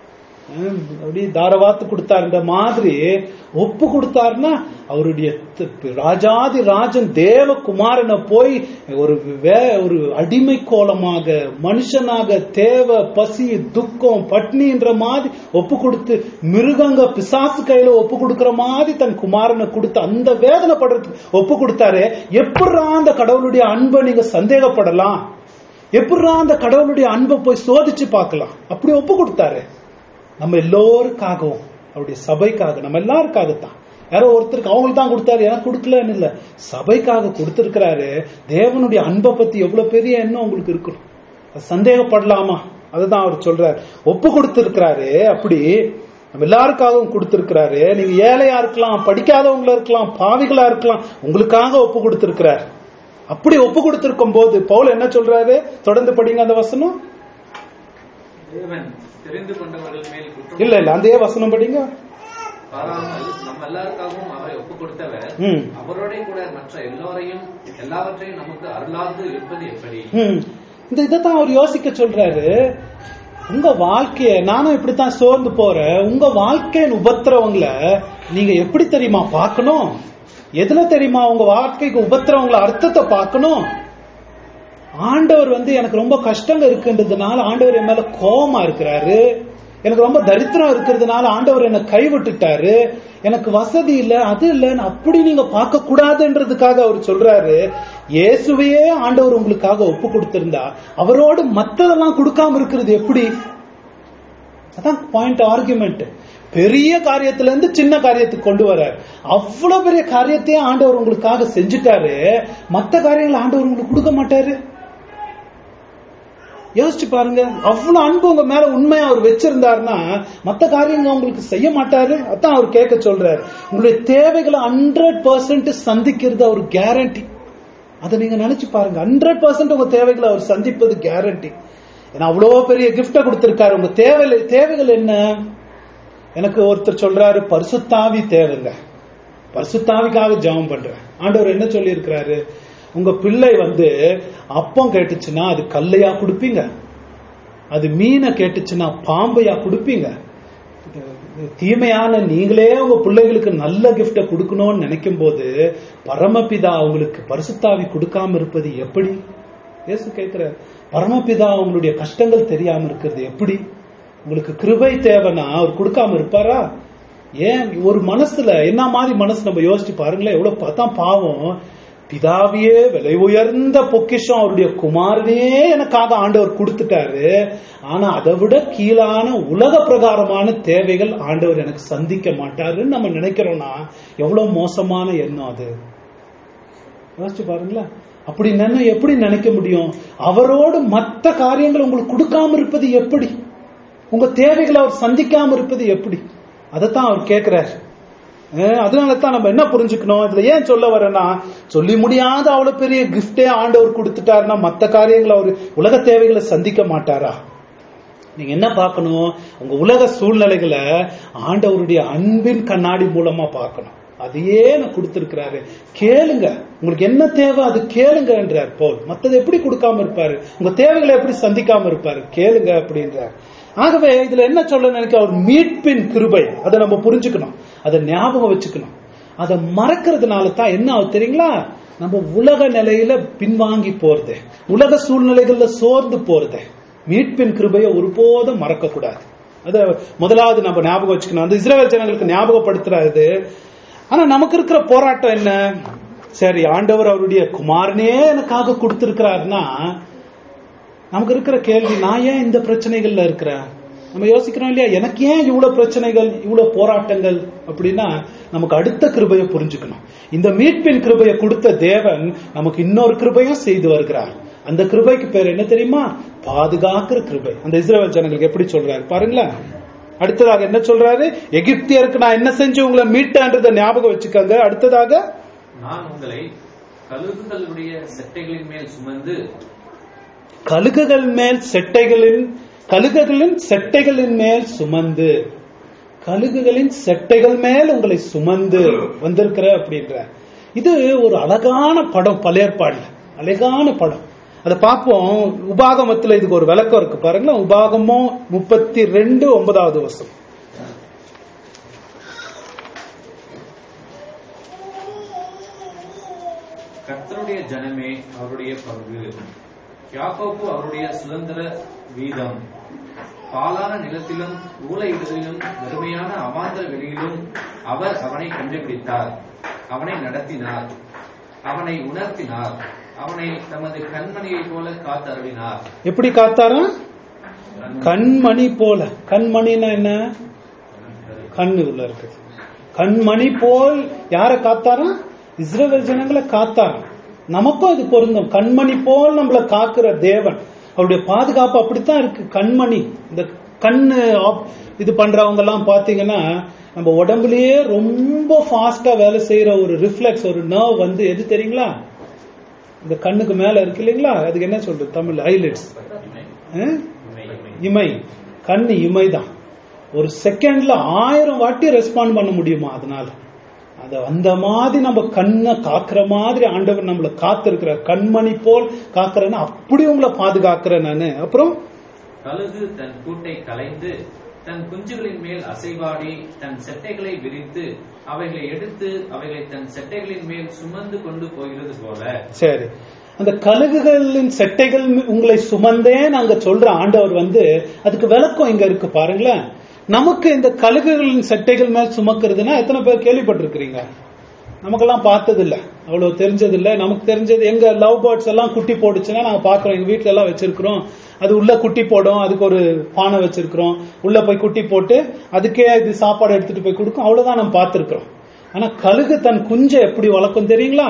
ஹம், அப்படியே தாரவாத்து கொடுத்தாருன்ற மாதிரி ஒப்பு கொடுத்தாருன்னா அவருடைய த- ராஜாதி ராஜன் தேவகுமாரனை போய் ஒரு வே ஒரு அடிமை கோலமாக மனுஷனாக தேவ பசி துக்கம் பட்னின்ற மாதிரி ஒப்பு கொடுத்து மிருகங்க பிசாசு கையில ஒப்பு கொடுக்கிற மாதிரி தன் குமாரனை கொடுத்து அந்த வேதனைப்படுறதுக்கு ஒப்பு கொடுத்தாரு எப்படா அந்த கடவுளுடைய அன்பை நீங்க சந்தேகப்படலாம் எப்படா அந்த கடவுளுடைய அன்பை போய் சோதிச்சு பார்க்கலாம் அப்படி ஒப்பு கொடுத்தாரு நம்ம எல்லோருக்காகவும் அவருடைய சபைக்காக நம்ம எல்லாருக்காகத்தான் யாரோ ஒருத்தருக்கு அவங்களுக்கு தான் கொடுத்தாரு எனக்கு கொடுக்கலன்னு இல்ல சபைக்காக கொடுத்திருக்கிறாரு தேவனுடைய அன்பை பத்தி எவ்வளவு பெரிய எண்ணம் உங்களுக்கு இருக்கணும் அது சந்தேகப்படலாமா அதுதான் அவர் சொல்றாரு ஒப்பு கொடுத்திருக்கிறாரு அப்படி நம்ம எல்லாருக்காகவும் கொடுத்திருக்கிறாரு நீங்க ஏழையா இருக்கலாம் படிக்காதவங்களா இருக்கலாம் பாவிகளா இருக்கலாம் உங்களுக்காக ஒப்பு கொடுத்திருக்கிறார் அப்படி ஒப்பு கொடுத்திருக்கும் போது பவுல் என்ன சொல்றாரு தொடர்ந்து படிங்க அந்த வசனம் தேவன் தெரிந்து கொண்டவர்கள் மேல் குற்றம் இல்ல இல்ல அதே வசனம் படிங்க பாராமல் நம்ம எல்லாருக்காகவும் அவரை ஒப்பு கொடுத்தவர் ம் அவரோட கூட மற்ற எல்லோரையும் எல்லாவற்றையும் நமக்கு அருளாது இருப்பது எப்படி ம். இந்த இதைத்தான் அவர் யோசிக்க சொல்றாரு உங்க வாழ்க்கைய நானும் இப்படித்தான் சோர்ந்து போறேன் உங்க வாழ்க்கையின் உபத்திரவங்களை நீங்க எப்படி தெரியுமா பார்க்கணும் எதுல தெரியுமா உங்க வாழ்க்கைக்கு உபத்திரவங்களை அர்த்தத்தை பார்க்கணும் ஆண்டவர் வந்து எனக்கு ரொம்ப கஷ்டங்க இருக்குன்றதுனால ஆண்டவர் என் மேல கோபமா இருக்கிறாரு எனக்கு ரொம்ப தரித்திரம் இருக்கிறதுனால ஆண்டவர் என்னை கைவிட்டுட்டாரு எனக்கு வசதி இல்ல அது இல்லைன்னு அப்படி நீங்க பார்க்க கூடாதுன்றதுக்காக அவர் சொல்றாரு இயேசுவையே ஆண்டவர் உங்களுக்காக ஒப்பு கொடுத்திருந்தா அவரோடு மத்ததெல்லாம் கொடுக்காம இருக்கிறது எப்படி அதான் பாயிண்ட் ஆர்குமெண்ட் பெரிய காரியத்துல இருந்து சின்ன காரியத்துக்கு கொண்டு வர்றார் அவ்வளவு பெரிய காரியத்தையே ஆண்டவர் உங்களுக்காக செஞ்சுட்டாரு மத்த காரியங்களை ஆண்டவர் உங்களுக்கு கொடுக்க மாட்டாரு யோசிச்சு பாருங்க அவ்வளவு அன்பு உங்க மேல உண்மையா அவர் வச்சிருந்தாருன்னா மத்த காரியங்க உங்களுக்கு செய்ய மாட்டாரு அதான் அவர் கேட்க சொல்றாரு உங்களுடைய தேவைகளை ஹண்ட்ரட் பர்சன்ட் சந்திக்கிறது அவர் கேரண்டி அதை நீங்க நினைச்சு பாருங்க ஹண்ட்ரட் பர்சன்ட் உங்க தேவைகளை அவர் சந்திப்பது கேரண்டி ஏன்னா அவ்வளோ பெரிய கிஃப்ட கொடுத்திருக்காரு உங்க தேவை தேவைகள் என்ன எனக்கு ஒருத்தர் சொல்றாரு பரிசுத்தாவி தேவைங்க பரிசுத்தாவிக்காக ஜெபம் பண்றேன் ஆண்டவர் என்ன சொல்லி இருக்கிறாரு உங்க பிள்ளை வந்து அப்பம் கேட்டுச்சுன்னா அது கல்லையா கொடுப்பீங்க அது மீனை கேட்டுச்சுன்னா பாம்பையா கொடுப்பீங்க தீமையான நீங்களே உங்க பிள்ளைகளுக்கு நல்ல கிஃப்ட கொடுக்கணும்னு நினைக்கும் போது பரமபிதா உங்களுக்கு பரிசுத்தாவி கொடுக்காம இருப்பது எப்படி இயேசு கேட்கிறார் பரமபிதா உங்களுடைய கஷ்டங்கள் தெரியாம இருக்கிறது எப்படி உங்களுக்கு கிருபை தேவைன்னா அவர் கொடுக்காம இருப்பாரா ஏன் ஒரு மனசுல என்ன மாதிரி மனசு நம்ம யோசிச்சு பாருங்களேன் எவ்வளவு பார்த்தா பாவம் பிதாவியே விலை உயர்ந்த பொக்கிஷம் அவருடைய குமாரனையே எனக்காக ஆண்டவர் கொடுத்துட்டாரு ஆனா அதை விட கீழான உலக பிரகாரமான தேவைகள் ஆண்டவர் எனக்கு சந்திக்க மாட்டாருன்னு நம்ம நினைக்கிறோம்னா எவ்வளவு மோசமான எண்ணம் அது யோசிச்சு பாருங்களேன் அப்படி நினை எப்படி நினைக்க முடியும் அவரோடு மற்ற காரியங்கள் உங்களுக்கு கொடுக்காம இருப்பது எப்படி உங்க தேவைகளை அவர் சந்திக்காம இருப்பது எப்படி அதைத்தான் அவர் கேட்கிறார் அஹ் அதனால தான் நம்ம என்ன புரிஞ்சுக்கணும் இதுல ஏன் சொல்ல வரேன்னா சொல்லி முடியாத அவ்வளவு பெரிய கிஃப்டே ஆண்டவர் கொடுத்துட்டாருன்னா மத்த காரியங்களை அவர் உலக தேவைகளை சந்திக்க மாட்டாரா நீங்க என்ன பார்க்கணும் உங்க உலக சூழ்நிலைகளை ஆண்டவருடைய அன்பின் கண்ணாடி மூலமா பார்க்கணும் அதையே நான் கொடுத்திருக்கிறாரு கேளுங்க உங்களுக்கு என்ன தேவை அது கேளுங்கன்றார் போல் மத்தது எப்படி கொடுக்காம இருப்பாரு உங்க தேவைகளை எப்படி சந்திக்காம இருப்பாரு கேளுங்க அப்படின்றார் ஆகவே இதுல என்ன சொல்ல நினைக்க அவர் மீட்பின் கிருபை அதை நம்ம புரிஞ்சுக்கணும் அதை ஞாபகம் வச்சுக்கணும் அதை மறக்கிறதுனால தான் என்ன ஆகுது தெரியுங்களா நம்ம உலக நிலையில பின்வாங்கி போறது உலக சூழ்நிலைகள்ல சோர்ந்து போறது மீட்பின் கிருபையை ஒருபோதும் மறக்க கூடாது அத முதலாவது நம்ம ஞாபகம் வச்சுக்கணும் அந்த இஸ்ரேல் ஜனங்களுக்கு ஞாபகப்படுத்துறாரு ஆனா நமக்கு இருக்கிற போராட்டம் என்ன சரி ஆண்டவர் அவருடைய குமாரனே எனக்காக கொடுத்திருக்கிறாருன்னா நமக்கு இருக்கிற கேள்வி நான் ஏன் இந்த பிரச்சனைகள்ல இருக்கிறேன் நம்ம யோசிக்கிறோம் இல்லையா எனக்கு ஏன் இவ்வளவு பிரச்சனைகள் இவ்வளவு போராட்டங்கள் அப்படின்னா நமக்கு அடுத்த கிருபையை புரிஞ்சுக்கணும் இந்த மீட்பின் கிருபையை கொடுத்த தேவன் நமக்கு இன்னொரு கிருபையும் செய்து வருகிறார் அந்த கிருபைக்கு பேர் என்ன தெரியுமா பாதுகாக்கிற கிருபை அந்த இஸ்ரேல் ஜனங்களுக்கு எப்படி சொல்றாரு பாருங்களேன் அடுத்ததாக என்ன சொல்றாரு எகிப்தியருக்கு நான் என்ன செஞ்சு உங்களை மீட்டேன்றதை ஞாபகம் வச்சுக்கோங்க அடுத்ததாக நான் உங்களை கழுகுகளுடைய செட்டைகளின் மேல் சுமந்து கழுகுகள் மேல் செட்டைகளின் கழுகுகளின் செட்டைகளின் மேல் சுமந்து கழுகுகளின் செட்டைகள் மேல் உங்களை சுமந்து வந்திருக்கிற அப்படின்ற இது ஒரு அழகான படம் பழையற்பாடுல அழகான படம் அதை பார்ப்போம் உபாகமத்துல இதுக்கு ஒரு விளக்கம் இருக்கு பாருங்களேன் உபாகமும் முப்பத்தி ரெண்டு ஒன்பதாவது வருஷம் கர்த்தருடைய ஜனமே அவருடைய பங்கு யாக்கோப்பு அவருடைய சுதந்திர வீதம் பாலான நிலத்திலும் ஊழையிடலிலும் வெறுமையான அவாந்தர வெளியிலும் அவர் அவனை கண்டுபிடித்தார் அவனை நடத்தினார் அவனை உணர்த்தினார் அவனை தமது கண்மணியைப் போல காத்தருளினார் எப்படி காத்தாரா கண்மணி போல கண்மணின்னா என்ன கண்ணு உள்ள இருக்கு கண்மணி போல் யார காத்தாரா இஸ்ரவேல் ஜனங்களை காத்தாரா நமக்கும் இது பொருந்தும் கண்மணி போல் நம்மள காக்குற தேவன் அவருடைய பாதுகாப்பு அப்படித்தான் இருக்கு கண்மணி இந்த கண்ணு ஆப்- இது பண்றவங்க எல்லாம் பாத்தீங்கன்னா நம்ம உடம்புலயே ரொம்ப ஃபாஸ்டா வேலை செய்யற ஒரு ரிஃப்ளெக்ஸ் ஒரு நர்வ் வந்து எது தெரியுங்களா இந்த கண்ணுக்கு மேல இருக்கு இல்லைங்களா அதுக்கு என்ன சொல்றது தமிழ் ஐலிட்ஸ் இமை கண்ணு இமைதான் ஒரு செகண்ட்ல ஆயிரம் வாட்டி ரெஸ்பாண்ட் பண்ண முடியுமா அதனால அத அந்த மாதிரி நம்ம கண்ணை காக்குற மாதிரி ஆண்டவர் நம்மள காத்திருக்கிற கண்மணி போல் காக்குறேன்னு அப்படி உங்களை பாதுகாக்கிறேன் நானு அப்புறம் கழுகு தன் கூட்டை கலைந்து தன் குஞ்சுகளின் மேல் அசைவாடி தன் செட்டைகளை விரித்து அவைகளை எடுத்து அவைகளை தன் செட்டைகளின் மேல் சுமந்து கொண்டு போகிறது போல சரி அந்த கழுகுகளின் செட்டைகள் உங்களை சுமந்தே நாங்க சொல்ற ஆண்டவர் வந்து அதுக்கு விளக்கம் இங்க இருக்கு பாருங்களேன் நமக்கு இந்த கழுகுகளின் செட்டைகள் மேல் சுமக்கிறதுனா எத்தனை பேர் கேள்விப்பட்டிருக்கிறீங்க நமக்கெல்லாம் பார்த்தது இல்ல அவ்வளவு தெரிஞ்சது இல்ல நமக்கு தெரிஞ்சது எங்க லவ் பேர்ட்ஸ் எல்லாம் குட்டி போடுச்சுன்னா நாங்க பாக்குறோம் எங்க வீட்ல எல்லாம் வச்சிருக்கிறோம் அது உள்ள குட்டி போடும் அதுக்கு ஒரு பானை வச்சிருக்கிறோம் உள்ள போய் குட்டி போட்டு அதுக்கே இது சாப்பாடு எடுத்துட்டு போய் கொடுக்கும் அவ்வளவுதான் நம்ம பார்த்திருக்கிறோம் ஆனா கழுகு தன் குஞ்சை எப்படி வளர்க்கும் தெரியுங்களா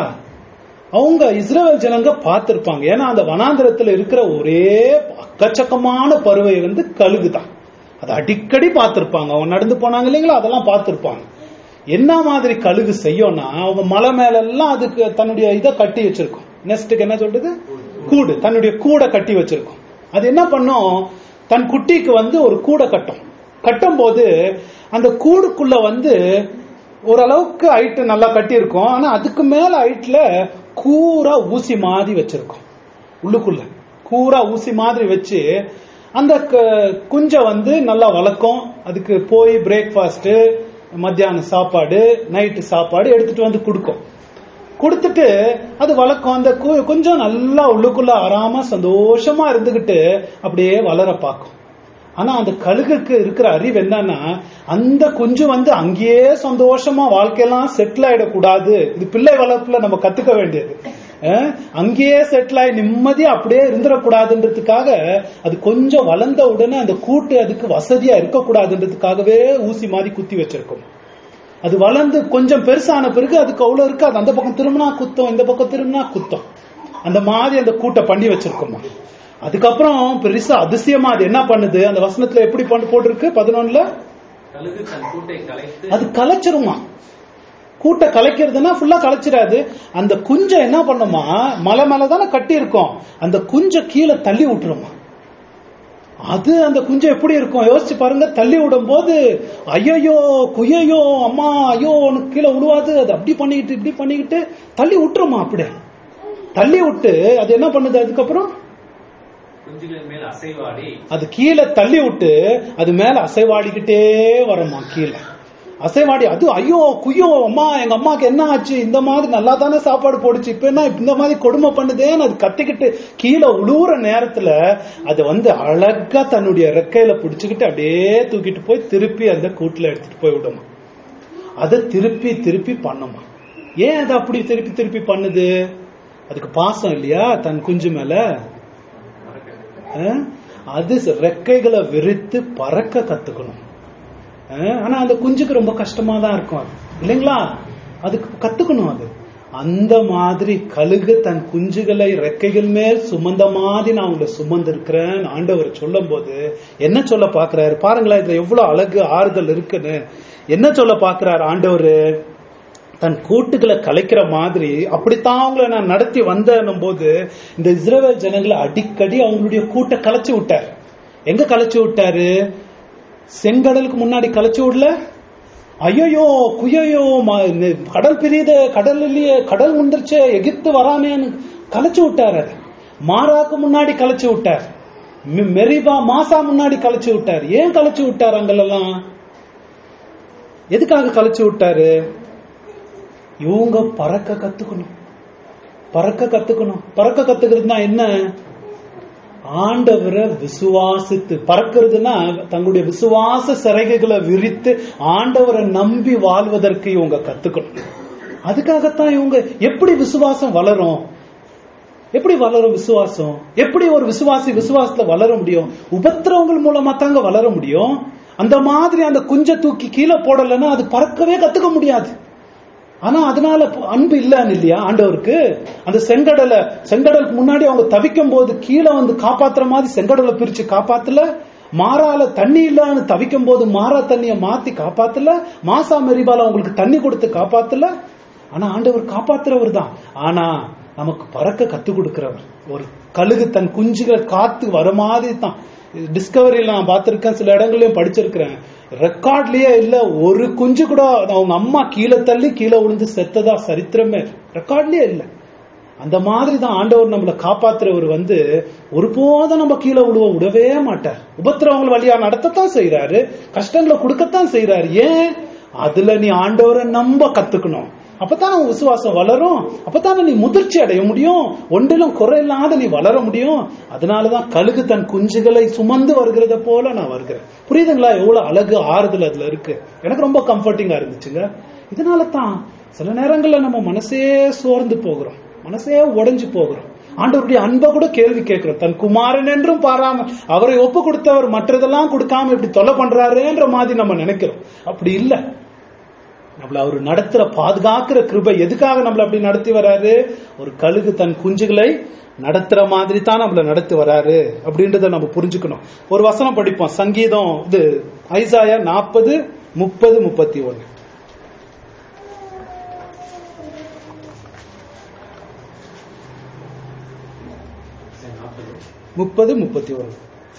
அவங்க இஸ்ரேல் ஜனங்க பார்த்திருப்பாங்க ஏன்னா அந்த வனாந்திரத்துல இருக்கிற ஒரே அக்கச்சக்கமான பறவை வந்து கழுகு தான் அது அடிக்கடி பார்த்திருப்பாங்க அவங்க நடந்து போனாங்க இல்லைங்களா அதெல்லாம் பார்த்திருப்பாங்க என்ன மாதிரி கழுகு செய்யும்னா அவங்க மலை மேல எல்லாம் அதுக்கு தன்னுடைய இதை கட்டி வச்சிருக்கும் நெஸ்ட்டுக்கு என்ன சொல்றது கூடு தன்னுடைய கூடை கட்டி வச்சிருக்கும் அது என்ன பண்ணும் தன் குட்டிக்கு வந்து ஒரு கூடை கட்டும் கட்டும் போது அந்த கூடுக்குள்ள வந்து ஓரளவுக்கு ஹைட் நல்லா கட்டியிருக்கும் ஆனா அதுக்கு மேல ஹைட்ல கூரா ஊசி மாதிரி வச்சிருக்கும் உள்ளுக்குள்ள கூரா ஊசி மாதிரி வச்சு அந்த க- குஞ்ச வந்து நல்லா வளர்க்கும் அதுக்கு போய் பிரேக்ஃபாஸ்ட் மத்தியானம் சாப்பாடு நைட்டு சாப்பாடு எடுத்துட்டு வந்து கொடுக்கும் கொடுத்துட்டு அது வளர்க்கும் அந்த கு- கொஞ்சம் நல்லா உள்ளுக்குள்ள ஆறாம சந்தோஷமா இருந்துகிட்டு அப்படியே வளர பார்க்கும் ஆனா அந்த கழுகுக்கு இருக்கிற அறிவு என்னன்னா அந்த குஞ்சு வந்து அங்கேயே சந்தோஷமா வாழ்க்கையெல்லாம் செட்டில் ஆயிடக்கூடாது இது பிள்ளை வளர்ப்புல நம்ம கத்துக்க வேண்டியது அஹ், அங்கேயே செட்டில் ஆகி நிம்மதியா அப்படியே இருந்துடக்கூடாதுன்றதுக்காக அது கொஞ்சம் வளர்ந்த உடனே அந்த கூட்டு அதுக்கு வசதியா இருக்கக்கூடாதுன்றதுக்காகவே ஊசி மாதிரி குத்தி வச்சிருக்கும் அது வளர்ந்து கொஞ்சம் பெருசான பிறகு அதுக்கு அவ்வளவு இருக்காது அந்த பக்கம் திரும்பினா குத்தம் இந்த பக்கம் திரும்பினா குத்தம் அந்த மாதிரி அந்த கூட்டை பண்ணி வச்சிருக்கோமா அதுக்கப்புறம் பெருசா அதிசயமா அது என்ன பண்ணுது அந்த வசனத்துல எப்படி பண்ணி போட்டிருக்கு பதினொன்னுல கழுகு தன் கூட்டை கலைத்து அது கலைச்சிருமா கூட்டை கலைக்கிறதுனா ஃபுல்லா கலைச்சிடாது அந்த குஞ்ச என்ன பண்ணுமா மலை மேல தானே கட்டி இருக்கும் அந்த குஞ்ச கீழே தள்ளி விட்டுருமா அது அந்த குஞ்சம் எப்படி இருக்கும் யோசிச்சு பாருங்க தள்ளி விடும் போது ஐயோ குய்யோ அம்மா ஐயோ உனக்கு கீழே விழுவாது அது அப்படி பண்ணிக்கிட்டு இப்படி பண்ணிக்கிட்டு தள்ளி விட்டுருமா அப்படியே தள்ளி விட்டு அது என்ன பண்ணுது அதுக்கப்புறம் குஞ்சுகளின் மேல் அசைவாடி அது கீழே தள்ளி விட்டு அது மேல அசைவாடிக்கிட்டே வரமா கீழே அசைவாடி அது ஐயோ குய்யோ அம்மா எங்க அம்மாக்கு என்ன ஆச்சு இந்த மாதிரி நல்லா தானே சாப்பாடு போடுச்சு இப்ப என்ன இந்த மாதிரி கொடுமை பண்ணுதேன்னு அது கத்திக்கிட்டு கீழே உழுவுற நேரத்துல அது வந்து அழகா தன்னுடைய ரெக்கையில பிடிச்சுக்கிட்டு அப்படியே தூக்கிட்டு போய் திருப்பி அந்த கூட்டுல எடுத்துட்டு போய் விடுமா அதை திருப்பி திருப்பி பண்ணுமா ஏன் அது அப்படி திருப்பி திருப்பி பண்ணுது அதுக்கு பாசம் இல்லையா தன் குஞ்சு மேல அஹ், அது ரெக்கைகளை விரித்து பறக்க கத்துக்கணும் அஹ், ஆனா அந்த குஞ்சுக்கு ரொம்ப கஷ்டமா தான் இருக்கும் அது இல்லைங்களா அதுக்கு கத்துக்கணும் அது அந்த மாதிரி கழுகு தன் குஞ்சுகளை ரெக்கைகள் மேல் சுமந்த மாதிரி நான் உங்களை சுமந்து இருக்கிறேன் ஆண்டவர் சொல்லும் போது என்ன சொல்ல பாக்குறாரு பாருங்களேன் இதுல எவ்வளவு அழகு ஆறுதல் இருக்குன்னு என்ன சொல்ல பாக்குறாரு ஆண்டவர் தன் கூட்டுகளை கலைக்கிற மாதிரி அப்படித்தான் அவங்கள நான் நடத்தி வந்தேன்னும் போது இந்த இஸ்ரவேல் ஜனங்களை அடிக்கடி அவங்களுடைய கூட்டை கலைச்சு விட்டார் எங்க கலைச்சு விட்டாரு செங்கடலுக்கு முன்னாடி கலைச்சு விடல ஐயோ குய்யோ கடல் பிரியுது கடல் இல்லையே கடல் முந்திருச்சு எகிப்து வராமேன்னு கலைச்சு விட்டாரு அது மாறாக்கு முன்னாடி கலைச்சு விட்டார் மெ- மெரிபா மாசா முன்னாடி கலைச்சு விட்டார் ஏன் கலைச்சு விட்டார் அங்கெல்லாம் எதுக்காக கலைச்சு விட்டாரு இவங்க பறக்க கத்துக்கணும் பறக்க கத்துக்கணும் பறக்க கத்துக்கிறதுனா என்ன ஆண்டவரை விசுவாசித்து பறக்கிறதுனா தங்களுடைய விசுவாச சிறகுகளை விரித்து ஆண்டவரை நம்பி வாழ்வதற்கு இவங்க கத்துக்கணும் அதுக்காகத்தான் இவங்க எப்படி விசுவாசம் வளரும் எப்படி வளரும் விசுவாசம் எப்படி ஒரு விசுவாசி விசுவாசத்துல வளர முடியும் உபத்திரவங்கள் மூலமா தாங்க வளர முடியும் அந்த மாதிரி அந்த குஞ்ச தூக்கி கீழே போடலைன்னா அது பறக்கவே கத்துக்க முடியாது ஆனா அதனால அன்பு இல்லன்னு இல்லையா ஆண்டவருக்கு அந்த செங்கடலை செங்கடலுக்கு முன்னாடி அவங்க தவிக்கும் போது கீழே வந்து காப்பாத்துற மாதிரி செங்கடலை பிரிச்சு காப்பாத்தல மாறால தண்ணி இல்லன்னு தவிக்கும் போது மாறா தண்ணிய மாத்தி காப்பாத்தல மாசா மெரிபால அவங்களுக்கு தண்ணி கொடுத்து காப்பாத்தல ஆனா ஆண்டவர் காப்பாத்துறவர் தான் ஆனா நமக்கு பறக்க கத்து கொடுக்கிறவர் ஒரு கழுகு தன் குஞ்சுகள் காத்து வர மாதிரி தான் டிஸ்கவரியில நான் பார்த்திருக்கேன் சில இடங்களையும் படிச்சிருக்கிறேன் ரெக்கார்ட்லயே இல்ல ஒரு குஞ்சு கூட அவங்க அம்மா கீழே தள்ளி கீழே விழுந்து செத்ததா சரித்திரமே ரெக்கார்ட்லயே இல்ல அந்த மாதிரி தான் ஆண்டவர் நம்மளை காப்பாத்துறவர் வந்து ஒருபோதும் நம்ம கீழே விழுவ விடவே மாட்டார் உபத்திரவங்கள் வழியா நடத்தத்தான் செய்யறாரு கஷ்டங்களை கொடுக்கத்தான் செய்யறாரு ஏன் அதுல நீ ஆண்டவரை நம்ப கத்துக்கணும் அப்பதான் உன் விசுவாசம் வளரும் அப்பதானே நீ முதிர்ச்சி அடைய முடியும் ஒன்றிலும் குறை இல்லாத நீ வளர முடியும் அதனாலதான் கழுகு தன் குஞ்சுகளை சுமந்து வருகிறத போல நான் வருகிறேன் புரியுதுங்களா எவ்வளவு அழகு ஆறுதல் அதுல இருக்கு எனக்கு ரொம்ப கம்ஃபர்டிங்கா இருந்துச்சுங்க இதனால தான் சில நேரங்கள்ல நம்ம மனசே சோர்ந்து போகிறோம் மனசே உடைஞ்சு போகிறோம் ஆண்டவருடைய அன்பை கூட கேள்வி கேட்கிறோம் தன் குமாரன் என்றும் பாராம அவரை ஒப்பு கொடுத்தவர் மற்றதெல்லாம் கொடுக்காம இப்படி தொல்லை பண்றாருன்ற மாதிரி நம்ம நினைக்கிறோம் அப்படி இல்லை நம்மள அவர் நடத்துற பாதுகாக்கிற கிருபை எதுக்காக நம்மள அப்படி நடத்தி வராரு ஒரு கழுகு தன் குஞ்சுகளை நடத்துற மாதிரி தான் நம்மள நடத்தி வராரு அப்படின்றத நம்ம புரிஞ்சுக்கணும் ஒரு வசனம் படிப்போம் சங்கீதம் இது ஐசாயா நாற்பது முப்பது முப்பத்தி ஒன்னு முப்பது முப்பத்தி ஒன்னு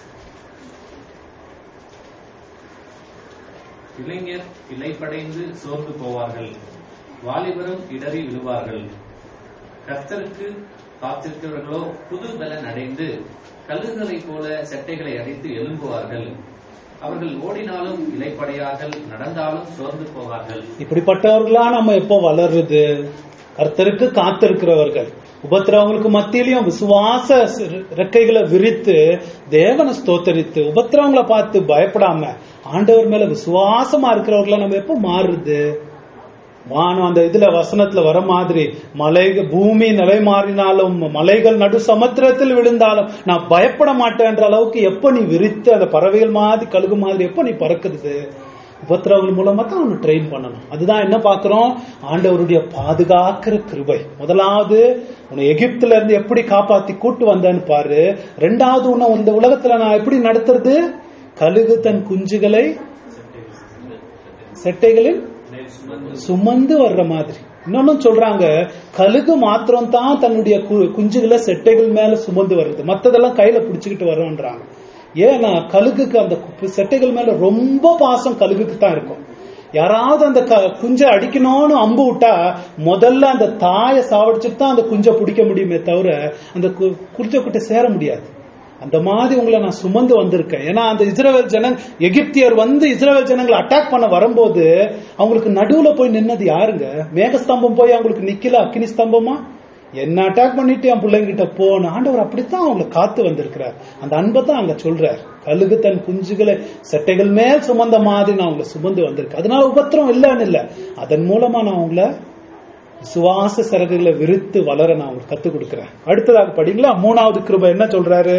இளைஞர் இலைப்படைந்து சோர்ந்து போவார்கள் வாலிபரும் இடறி விழுவார்கள் கர்த்தருக்கு காத்திருக்கிறவர்களோ புது பலன் அடைந்து கல்லுகளைப் போல செட்டைகளை அடித்து எழும்புவார்கள் அவர்கள் ஓடினாலும் இலைப்படையார்கள் நடந்தாலும் சோர்ந்து போவார்கள் இப்படிப்பட்டவர்களா நம்ம எப்போ வளருது கர்த்தருக்கு காத்திருக்கிறவர்கள் உபத்திரவங்களுக்கு மத்தியிலையும் விசுவாச ரெக்கைகளை விரித்து தேவனை ஸ்தோத்தரித்து உபத்திரவங்களை பார்த்து பயப்படாம ஆண்டவர் மேல விசுவாசமா இருக்கிறவர்கள நம்ம எப்போ மாறுது வானம் அந்த இதுல வசனத்துல வர மாதிரி மலை பூமி நிலை மாறினாலும் மலைகள் நடு சமுத்திரத்தில் விழுந்தாலும் நான் பயப்பட மாட்டேன்ற அளவுக்கு எப்ப நீ விரித்து அந்த பறவைகள் மாதிரி கழுகு மாதிரி எப்ப நீ பறக்குறது உபத்திரவங்கள் மூலமா தான் அவனை ட்ரெயின் பண்ணணும் அதுதான் என்ன பாக்குறோம் ஆண்டவருடைய பாதுகாக்கிற கிருபை முதலாவது உன்னை எகிப்துல இருந்து எப்படி காப்பாத்தி கூட்டு வந்தேன்னு பாரு ரெண்டாவது உன்னை இந்த உலகத்துல நான் எப்படி நடத்துறது கழுகு தன் குஞ்சுகளை செட்டைகளில் சுமந்து வர்ற மாதிரி இன்னொன்னு சொல்றாங்க கழுகு மாத்திரம் தான் தன்னுடைய கு- குஞ்சுகளை செட்டைகள் மேல சுமந்து வருது மத்ததெல்லாம் கையில பிடிச்சுக்கிட்டு வரோன்றாங்க ஏன்னா கழுகுக்கு அந்த கு- செட்டைகள் மேல ரொம்ப பாசம் கழுகுக்கு தான் இருக்கும் யாராவது அந்த க- குஞ்சை அடிக்கணும்னு அம்பு விட்டா முதல்ல அந்த தாயை சாவடிச்சுட்டு தான் அந்த குஞ்சை பிடிக்க முடியுமே தவிர அந்த கு- குஞ்சை கிட்ட சேர முடியாது அந்த மாதிரி உங்களை நான் சுமந்து வந்திருக்கேன் ஏன்னா அந்த இஸ்ரவேல் ஜனங்க எகிப்தியர் வந்து இஸ்ரவேல் ஜனங்களை அட்டாக் பண்ண வரும்போது அவங்களுக்கு நடுவுல போய் நின்னது யாருங்க மேகஸ்தம்பம் போய் அவங்களுக்கு நிக்கல அக்கினி ஸ்தம்பமா என்ன அட்டாக் பண்ணிட்டு என் பிள்ளைங்கிட்ட போன ஆண்டவர் அப்படித்தான் அவங்களை காத்து வந்திருக்கிறார் அந்த அன்பை தான் அங்க சொல்றார் கழுகு தன் குஞ்சுகளை சட்டைகள் மேல் சுமந்த மாதிரி நான் உங்களை சுமந்து வந்திருக்கேன் அதனால உபத்திரம் இல்லைன்னு இல்ல அதன் மூலமா நான் உங்களை சுவாச சரகுகளை விரித்து வளர நான் உங்களுக்கு கத்துக் கொடுக்கிறேன் அடுத்ததாக படிங்களா மூணாவது கிருபை என்ன சொல்றாரு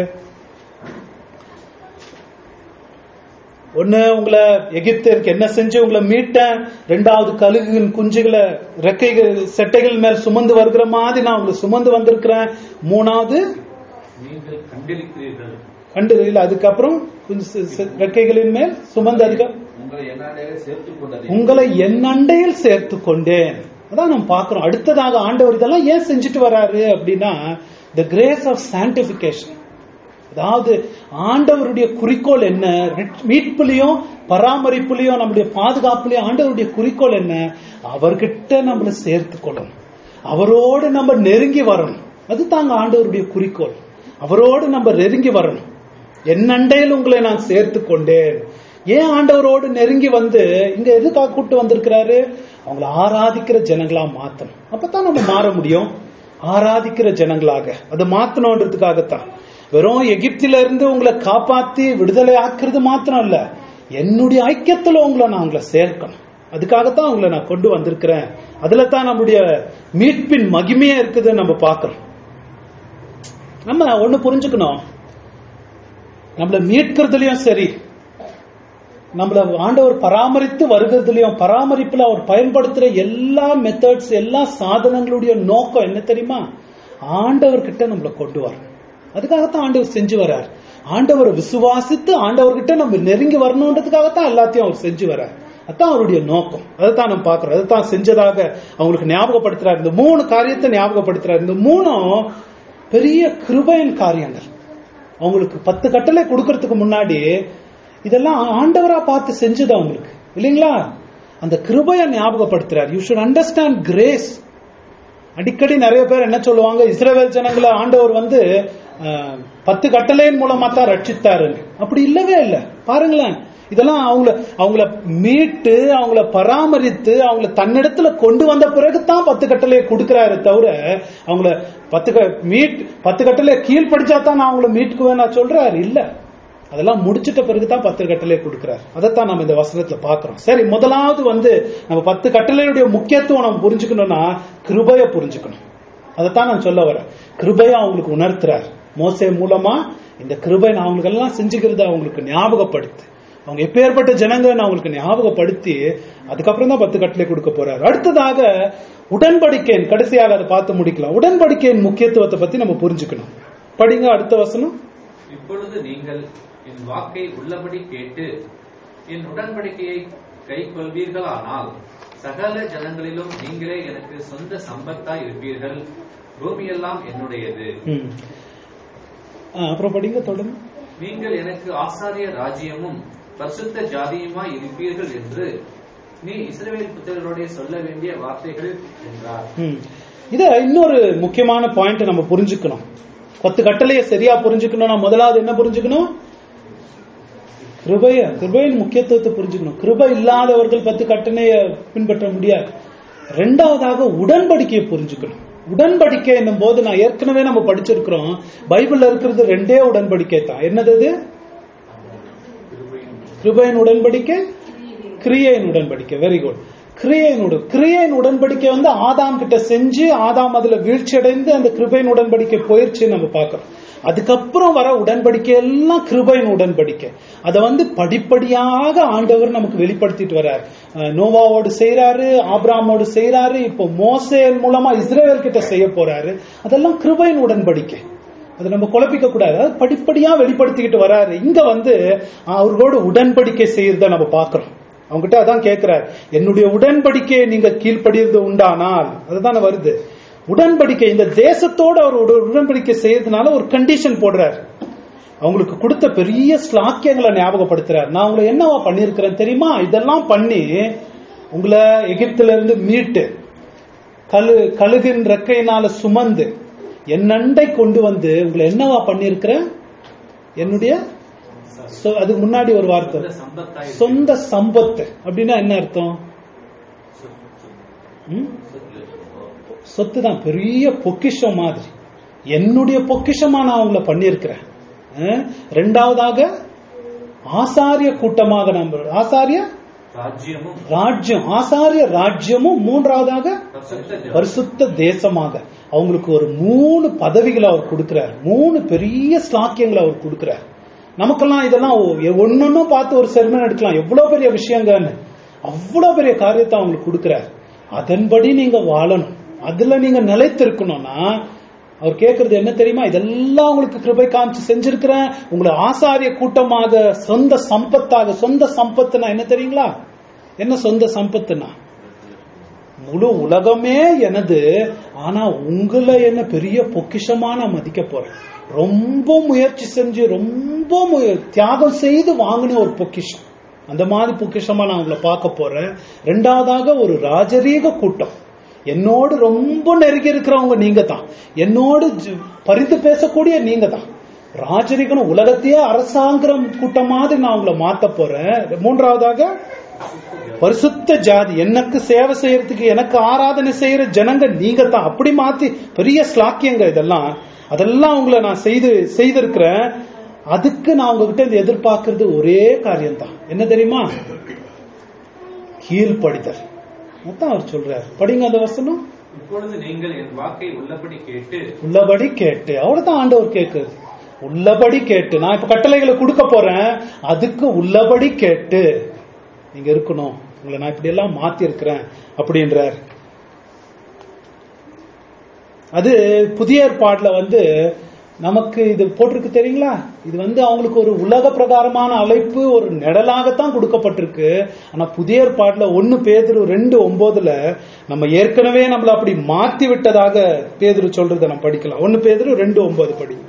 ஒண்ணு உங்களை எகிப்தருக்கு என்ன செஞ்சு உங்களை மீட்டேன் ரெண்டாவது கழுகுயின் குஞ்சுகளை ரெக்கைகள் செட்டைகள் மேல் சுமந்து வருகிற மாதிரி நான் உங்களை சுமந்து வந்திருக்கிறேன் மூணாவது நீங்கள் கண்டிருக்கிறீர்கள் கண்டு இல்ல அதுக்கப்புறம் கொஞ்சம் செ- செ- ரெக்கைகளின் மேல் சுமந்து அதுக்கு உங்களை என்னாலே சேர்த்துக் கொண்டது உங்களை என் அண்டையில் சேர்த்து கொண்டேன் அதான் நம்ம பார்க்கிறோம் அடுத்ததாக ஆண்டவர் இதெல்லாம் ஏன் செஞ்சுட்டு வராரு அப்படின்னா த கிரேஸ் ஆஃப் சான்டிபிகேஷன் அதாவது ஆண்டவருடைய குறிக்கோள் என்ன மீட்புலையும் பராமரிப்புலையும் நம்முடைய பாதுகாப்புலையும் ஆண்டவருடைய குறிக்கோள் என்ன அவர்கிட்ட நம்மள சேர்த்து கொள்ளணும் அவரோடு நம்ம நெருங்கி வரணும் அது தாங்க ஆண்டவருடைய குறிக்கோள் அவரோடு நம்ம நெருங்கி வரணும் என் அண்டையில் உங்களை நான் சேர்த்து கொண்டேன் ஏன் ஆண்டவரோடு நெருங்கி வந்து இங்க எதுக்காக கூட்டு வந்திருக்கிறாரு அவங்கள ஆராதிக்கிற ஜனங்களா மாத்தணும் அப்பதான் நம்ம மாற முடியும் ஆராதிக்கிற ஜனங்களாக அது மாத்தணுன்றதுக்காகத்தான் வெறும் எகிப்தில இருந்து உங்களை காப்பாத்தி விடுதலை ஆக்குறது மாத்திரம் இல்ல என்னுடைய ஐக்கியத்துல உங்களை நான் உங்களை சேர்க்கணும் அதுக்காகத்தான் உங்களை நான் கொண்டு வந்திருக்கிறேன் அதுல தான் நம்முடைய மீட்பின் மகிமையே இருக்குதுன்னு நம்ம பார்க்கிறோம் நம்ம ஒண்ணு புரிஞ்சுக்கணும் நம்மள மீட்கிறதுலயும் சரி நம்மள ஆண்டவர் பராமரித்து வருகிறதுலயும் பராமரிப்புல அவர் பயன்படுத்துற எல்லா மெத்தட்ஸ் எல்லா சாதனங்களுடைய நோக்கம் என்ன தெரியுமா ஆண்டவர் கிட்ட நம்மள கொண்டு வரும் அதுக்காகத்தான் ஆண்டவர் செஞ்சு வர்றார் ஆண்டவரை விசுவாசித்து ஆண்டவர்கிட்ட நம்ம நெருங்கி வரணுன்றதுக்காகத்தான் எல்லாத்தையும் அவர் செஞ்சு வர்றார் அதான் அவருடைய நோக்கம் அதைத்தான் நம்ம பாக்குறோம் அதைத்தான் செஞ்சதாக அவங்களுக்கு ஞாபகப்படுத்துறாரு இந்த மூணு காரியத்தை ஞாபகப்படுத்துறாரு இந்த மூணும் பெரிய கிருபையின் காரியங்கள் அவங்களுக்கு பத்து கட்டளை கொடுக்கறதுக்கு முன்னாடி இதெல்லாம் ஆண்டவரா பார்த்து செஞ்சது அவங்களுக்கு இல்லைங்களா அந்த கிருபையை ஞாபகப்படுத்துறார் யூ ஷுட் அண்டர்ஸ்டாண்ட் கிரேஸ் அடிக்கடி நிறைய பேர் என்ன சொல்லுவாங்க இஸ்ரேல் ஜனங்களை ஆண்டவர் வந்து அஹ், பத்து கட்டளையின் மூலமா தான் ரட்சித்தாருன்னு அப்படி இல்லவே இல்லை பாருங்களேன் இதெல்லாம் அவங்கள அவங்கள மீட்டு அவங்கள பராமரித்து அவங்கள தன்னிடத்துல கொண்டு வந்த பிறகு தான் பத்து கட்டளையை கொடுக்கிறாரு தவிர அவங்கள பத்து க- மீட் பத்து கட்டளையை கீழ்படிச்சா தான் நான் அவங்கள மீட்குவேன் நான் சொல்றாரு இல்ல அதெல்லாம் முடிச்சிட்ட பிறகு தான் பத்து கட்டளையை கொடுக்கிறார் அதைத்தான் நம்ம இந்த வசனத்துல பாக்குறோம் சரி முதலாவது வந்து நம்ம பத்து கட்டளையுடைய முக்கியத்துவம் நம்ம புரிஞ்சுக்கணும்னா கிருபைய புரிஞ்சுக்கணும் அதைத்தான் நான் சொல்ல வரேன் கிருபையை அவங்களுக்கு உணர்த்துறார் மோசே மூலமா இந்த கிருபை நான் அவங்களுக்கு எல்லாம் செஞ்சுக்கிறத அவங்களுக்கு ஞாபகப்படுத்து அவங்க எப்பேற்பட்ட ஜனங்கன்னு அவங்களுக்கு ஞாபகப்படுத்தி அதுக்கப்புறம் தான் பத்து கட்டளை கொடுக்க போறாரு அடுத்ததாக உடன்படிக்கையின் கடைசியாக அதை பார்த்து முடிக்கலாம் உடன்படிக்கையின் முக்கியத்துவத்தை பத்தி நம்ம புரிஞ்சுக்கணும் படிங்க அடுத்த வசனம் இப்பொழுது நீங்கள் என் வாக்கை உள்ளபடி கேட்டு என் உடன்படிக்கையை கை கொள்வீர்களானால் சகல ஜனங்களிலும் நீங்களே எனக்கு சொந்த சம்பத்தாய் இருப்பீர்கள் பூமியெல்லாம் என்னுடையது ம். ஆ, அப்புறம் படிங்க தொடர்ந்து நீங்கள் எனக்கு ஆசாரிய ராஜ்யமும் பரிசுத்த ஜாதியுமாய் இருப்பீர்கள் என்று நீ இஸ்ரவேல் புத்திரரோடே சொல்ல வேண்டிய வார்த்தைகள் என்றார் ம். இத இன்னொரு முக்கியமான பாயிண்ட் நம்ம புரிஞ்சுக்கணும் பத்து கட்டளையை சரியா புரிஞ்சுக்கணும்னா முதலாவது என்ன புரிஞ்சுக்கணும் கிருபைய கிருபையின் முக்கியத்துவத்தை புரிஞ்சுக்கணும் கிருபை இல்லாதவர்கள் பத்து கட்டளைய பின்பற்ற முடியாது ரெண்டாவதாக உடன்படிக்கையை புரிஞ்சுக்கணும் உடன்படிக்கை என்னும் போது நான் ஏற்கனவே நம்ம படிச்சிருக்கிறோம் பைபிள்ல இருக்கிறது ரெண்டே உடன்படிக்கை தான் என்னது அது கிருபையின் உடன்படிக்கை கிரியையின் உடன்படிக்கை வெரி குட் கிரியையின் உடன் கிரியையின் உடன்படிக்கை வந்து ஆதாம் கிட்ட செஞ்சு ஆதாம் அதுல வீழ்ச்சி அடைந்து அந்த கிருபையின் உடன்படிக்கை போயிருச்சு நம்ம பார்க்கிறோம் அதுக்கப்புறம் வர உடன்படிக்கை எல்லாம் கிருபையின் உடன்படிக்கை அதை வந்து படிப்படியாக ஆண்டவர் நமக்கு வெளிப்படுத்திட்டு வர்றாரு அஹ் நோவாவோடு செய்யறாரு ஆபிராமோடு செய்யறாரு இப்போ மோசேல் மூலமா இஸ்ரேல் கிட்ட செய்ய போறாரு அதெல்லாம் கிருபையின் உடன்படிக்கை அதை நம்ம குழப்பிக்க கூடாது அது படிப்படியா வெளிப்படுத்திக்கிட்டு வராரு இங்க வந்து அவர்களோட உடன்படிக்கை செய்யறத நம்ம பாக்குறோம் அவங்ககிட்ட அதான் கேட்கிறார் என்னுடைய உடன்படிக்கையை நீங்க கீழ்ப்படிறது உண்டானால் அதுதானே வருது உடன்படிக்கை இந்த தேசத்தோட அவர் உட- உடன்படிக்கை செய்யறதுனால ஒரு கண்டிஷன் போடுறார் அவங்களுக்கு கொடுத்த பெரிய ஸ்லாக்கியங்களை ஞாபகப்படுத்துறார் நான் உங்களை என்னவா பண்ணியிருக்கிறேன் தெரியுமா இதெல்லாம் பண்ணி உங்களை எகிப்துல இருந்து மீட்டு கழு கழுகின் ரெக்கையினால சுமந்து என் அண்டை கொண்டு வந்து உங்களை என்னவா பண்ணியிருக்கிறேன் என்னுடைய சொ- அதுக்கு முன்னாடி ஒரு வார்த்தை சொந்த சம்பத்தாய் சொந்த சம்பத்து அப்படின்னா என்ன அர்த்தம் ம்? சொத்து தான் பெரிய பொக்கிஷம் மாதிரி என்னுடைய பொக்கிஷமா நான் உங்களை பண்ணியிருக்கிறேன் அஹ்? ரெண்டாவதாக ஆசாரிய கூட்டமாக நம்ம ஆசாரிய ராஜ்யமும் ராஜ்யம் ஆசாரிய ராஜ்யமும் மூன்றாவதாக பரிசுத்த ஜாதி. பரிசுத்த தேசமாக அவங்களுக்கு ஒரு மூணு பதவிகளை அவர் கொடுக்கிறார் மூணு பெரிய ஸ்லாக்கியங்களை அவர் கொடுக்கிறார் நமக்கெல்லாம் இதெல்லாம் ஒன்னொன்னும் பார்த்து ஒரு செர்மன் எடுக்கலாம் எவ்வளவு பெரிய விஷயங்கன்னு அவ்வளவு பெரிய காரியத்தை அவங்களுக்கு கொடுக்கிறார் அதன்படி நீங்க வாழணும் அதுல நீங்க நிலைத்திருக்கணும்னா அவர் கேட்கறது என்ன தெரியுமா இதெல்லாம் உங்களுக்கு கிருபை காமிச்சு செஞ்சிருக்கிறேன் உங்களை ஆசாரிய கூட்டமாக சொந்த சம்பத்தாக சொந்த சம்பத்துனா என்ன தெரியுங்களா என்ன சொந்த சம்பத்துனா முழு உலகமே எனது ஆனா உங்களை என்ன பெரிய பொக்கிஷமா நான் மதிக்க போறேன் ரொம்ப முயற்சி செஞ்சு ரொம்ப மு- தியாகம் செய்து வாங்கின ஒரு பொக்கிஷம் அந்த மாதிரி பொக்கிஷமா நான் உங்களை பார்க்க போறேன் ரெண்டாவதாக ஒரு ராஜரீக கூட்டம் என்னோடு ரொம்ப நெருங்கி இருக்கிறவங்க நீங்க தான் என்னோடு ஜ- பரிந்து பேசக்கூடிய நீங்க தான் ராஜரிகனும் உலகத்தையே அரசாங்கிற கூட்டம் மாதிரி நான் உங்களை மாத்த போறேன் மூன்றாவதாக பரிசுத்த ஜாதி எனக்கு சேவை செய்யறதுக்கு எனக்கு ஆராதனை செய்யற ஜனங்க நீங்க தான் அப்படி மாத்தி பெரிய ஸ்லாக்கியங்க இதெல்லாம் அதெல்லாம் உங்களை நான் செய்து செய்திருக்கிறேன் அதுக்கு நான் உங்ககிட்ட இருந்து எதிர்பார்க்கறது ஒரே காரியம் தான் என்ன தெரியுமா கீழ்ப்படிதல் அதான் அவர் சொல்றாரு படிங்க அந்த வசனம் இப்பொழுது நீங்கள் என் வாக்கை உள்ளபடி கேட்டு உள்ளபடி கேட்டு அவ்வளவுதான் ஆண்டவர் கேட்குறது உள்ளபடி கேட்டு நான் இப்ப கட்டளைகளை கொடுக்க போறேன் அதுக்கு உள்ளபடி கேட்டு நீங்க இருக்கணும் உங்களை நான் இப்படி எல்லாம் மாத்தி இருக்கிறேன் அப்படின்றார் அது புதிய ஏற்பாட்டுல வந்து நமக்கு இது போட்டிருக்கு தெரியுங்களா இது வந்து அவங்களுக்கு ஒரு உலக பிரகாரமான அழைப்பு ஒரு நிழலாகத்தான் கொடுக்கப்பட்டிருக்கு ஆனா புதிய ஏற்பாட்டுல ஒன்னு பேதுரு ரெண்டு ஒன்பதுல நம்ம ஏற்கனவே நம்மள அப்படி மாத்தி விட்டதாக பேதுரு சொல்றதை நம்ம படிக்கலாம் ஒன்னு பேதுரு ரெண்டு ஒன்பது படி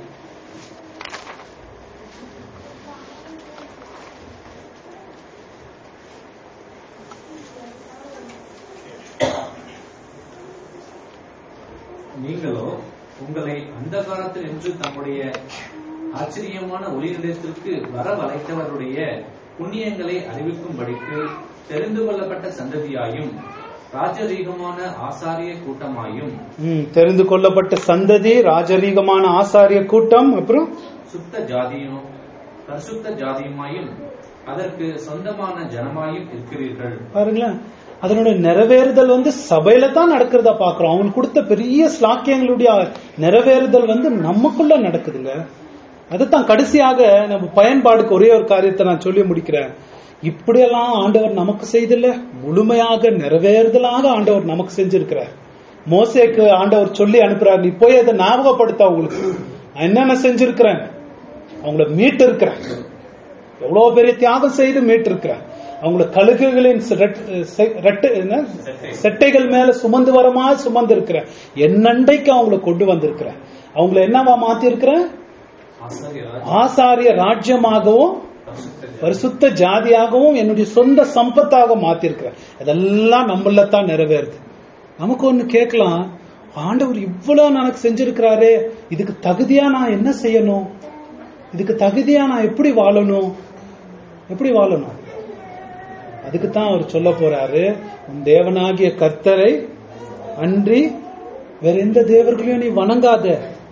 நீங்களோ உங்களை அந்தகாரத்தில் என்று தம்முடைய ஆச்சரியமான ஒளிநிலையத்திற்கு வரவழைத்தவருடைய புண்ணியங்களை அறிவிக்கும்படிக்கு தெரிந்து கொள்ளப்பட்ட சந்ததியாயும் ராஜரீகமான ஆசாரிய கூட்டமாயும் ம், தெரிந்து கொள்ளப்பட்ட சந்ததி ராஜரீகமான ஆசாரிய கூட்டம் அப்புறம் சுத்த ஜாதியும் பரிசுத்த ஜாதியுமாயும் அதற்கு சொந்தமான ஜனமாயும் இருக்கிறீர்கள் பாருங்களேன் அதனுடைய நிறைவேறுதல் வந்து சபையில தான் நடக்கிறதா பாக்குறோம் அவங்களுக்கு கொடுத்த பெரிய ஸ்லாக்கியங்களுடைய நிறைவேறுதல் வந்து நமக்குள்ள நடக்குதுங்க அதுதான் கடைசியாக நம்ம பயன்பாடுக்கு ஒரே ஒரு காரியத்தை நான் சொல்லி முடிக்கிறேன் இப்படியெல்லாம் ஆண்டவர் நமக்கு செய்தில்ல முழுமையாக நிறைவேறுதலாக ஆண்டவர் நமக்கு செஞ்சிருக்கிறார் மோசேக்கு ஆண்டவர் சொல்லி அனுப்புறார் நீ போய் அதை ஞாபகப்படுத்த அவங்களுக்கு நான் என்னென்ன செஞ்சிருக்கிறேன் அவங்கள மீட்டு இருக்கிறேன் எவ்வளவு பெரிய தியாகம் செய்து மீட்டு இருக்கிறேன் அவங்கள கழுகுகளின் ரெட்- செ- ரெட்டு- என்ன? செட்டை. செட்டைகள் மேல சுமந்து வரமா சுமந்து இருக்கிறேன் என்னண்டைக்கு அவங்கள கொண்டு வந்திருக்கிறேன் அவங்கள என்னவா மாத்தி இருக்கிறேன் ஆசாரிய ஆசாரிய ராஜ்யமாகவும் பரிசுத்த ஜாதி. பரிசுத்த ஜாதியாகவும் என்னுடைய சொந்த சம்பத்தாக மாத்திருக்கிறேன் இதெல்லாம் நம்மள தான் நிறைவேறுது நமக்கு ஒண்ணு கேட்கலாம் ஆண்டவர் இவ்வளவு எனக்கு செஞ்சிருக்கிறாரே இதுக்கு தகுதியா நான் என்ன செய்யணும் இதுக்கு தகுதியா நான் எப்படி வாழணும் எப்படி வாழணும் அதுக்கு தான் அவர் சொல்ல போறாரு உன் தேவனாகிய கர்த்தரை அன்றி வேற எந்த தேவர்களையும் நீ வணங்காத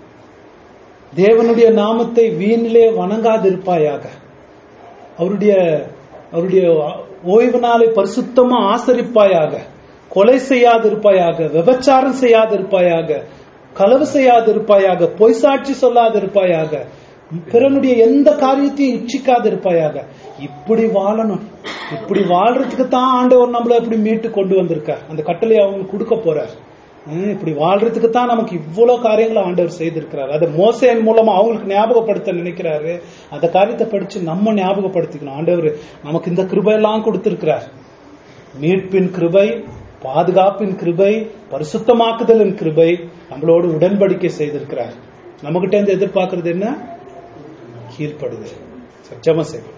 தேவனுடைய நாமத்தை வீணிலே வணங்காதிருப்பாயாக அவருடைய அவருடைய ஓய்வு நாளை பரிசுத்தமா ஆசரிப்பாயாக கொலை செய்யாதிருப்பாயாக விபச்சாரம் செய்யாதிருப்பாயாக களவு செய்யாதிருப்பாயாக பொய் சாட்சி சொல்லாதிருப்பாயாக பிறனுடைய எந்த காரியத்தையும் இச்சிக்காதிருப்பாயாக இப்படி வாழணும் இப்படி வாழ்றதுக்கு தான் ஆண்டவர் நம்மள இப்படி மீட்டு கொண்டு வந்திருக்கார் அந்த கட்டளை அவங்களுக்கு கொடுக்க போறார் ஹம், இப்படி வாழ்றதுக்கு தான் நமக்கு இவ்வளவு காரியங்களை ஆண்டவர் செய்திருக்கிறார் அதை மோசையின் மூலமா அவங்களுக்கு ஞாபகப்படுத்த நினைக்கிறாரு அந்த காரியத்தை படிச்சு நம்ம ஞாபகப்படுத்திக்கணும் ஆண்டவர் நமக்கு இந்த கிருபையெல்லாம் கொடுத்திருக்கிறார் மீட்பின் கிருபை பாதுகாப்பின் கிருபை பரிசுத்தமாக்குதலின் கிருபை நம்மளோடு உடன்படிக்கை செய்திருக்கிறார் நம்மகிட்ட இருந்து எதிர்பார்க்கறது என்ன கீழ்ப்படுதல் சச்சமா செய்வோம்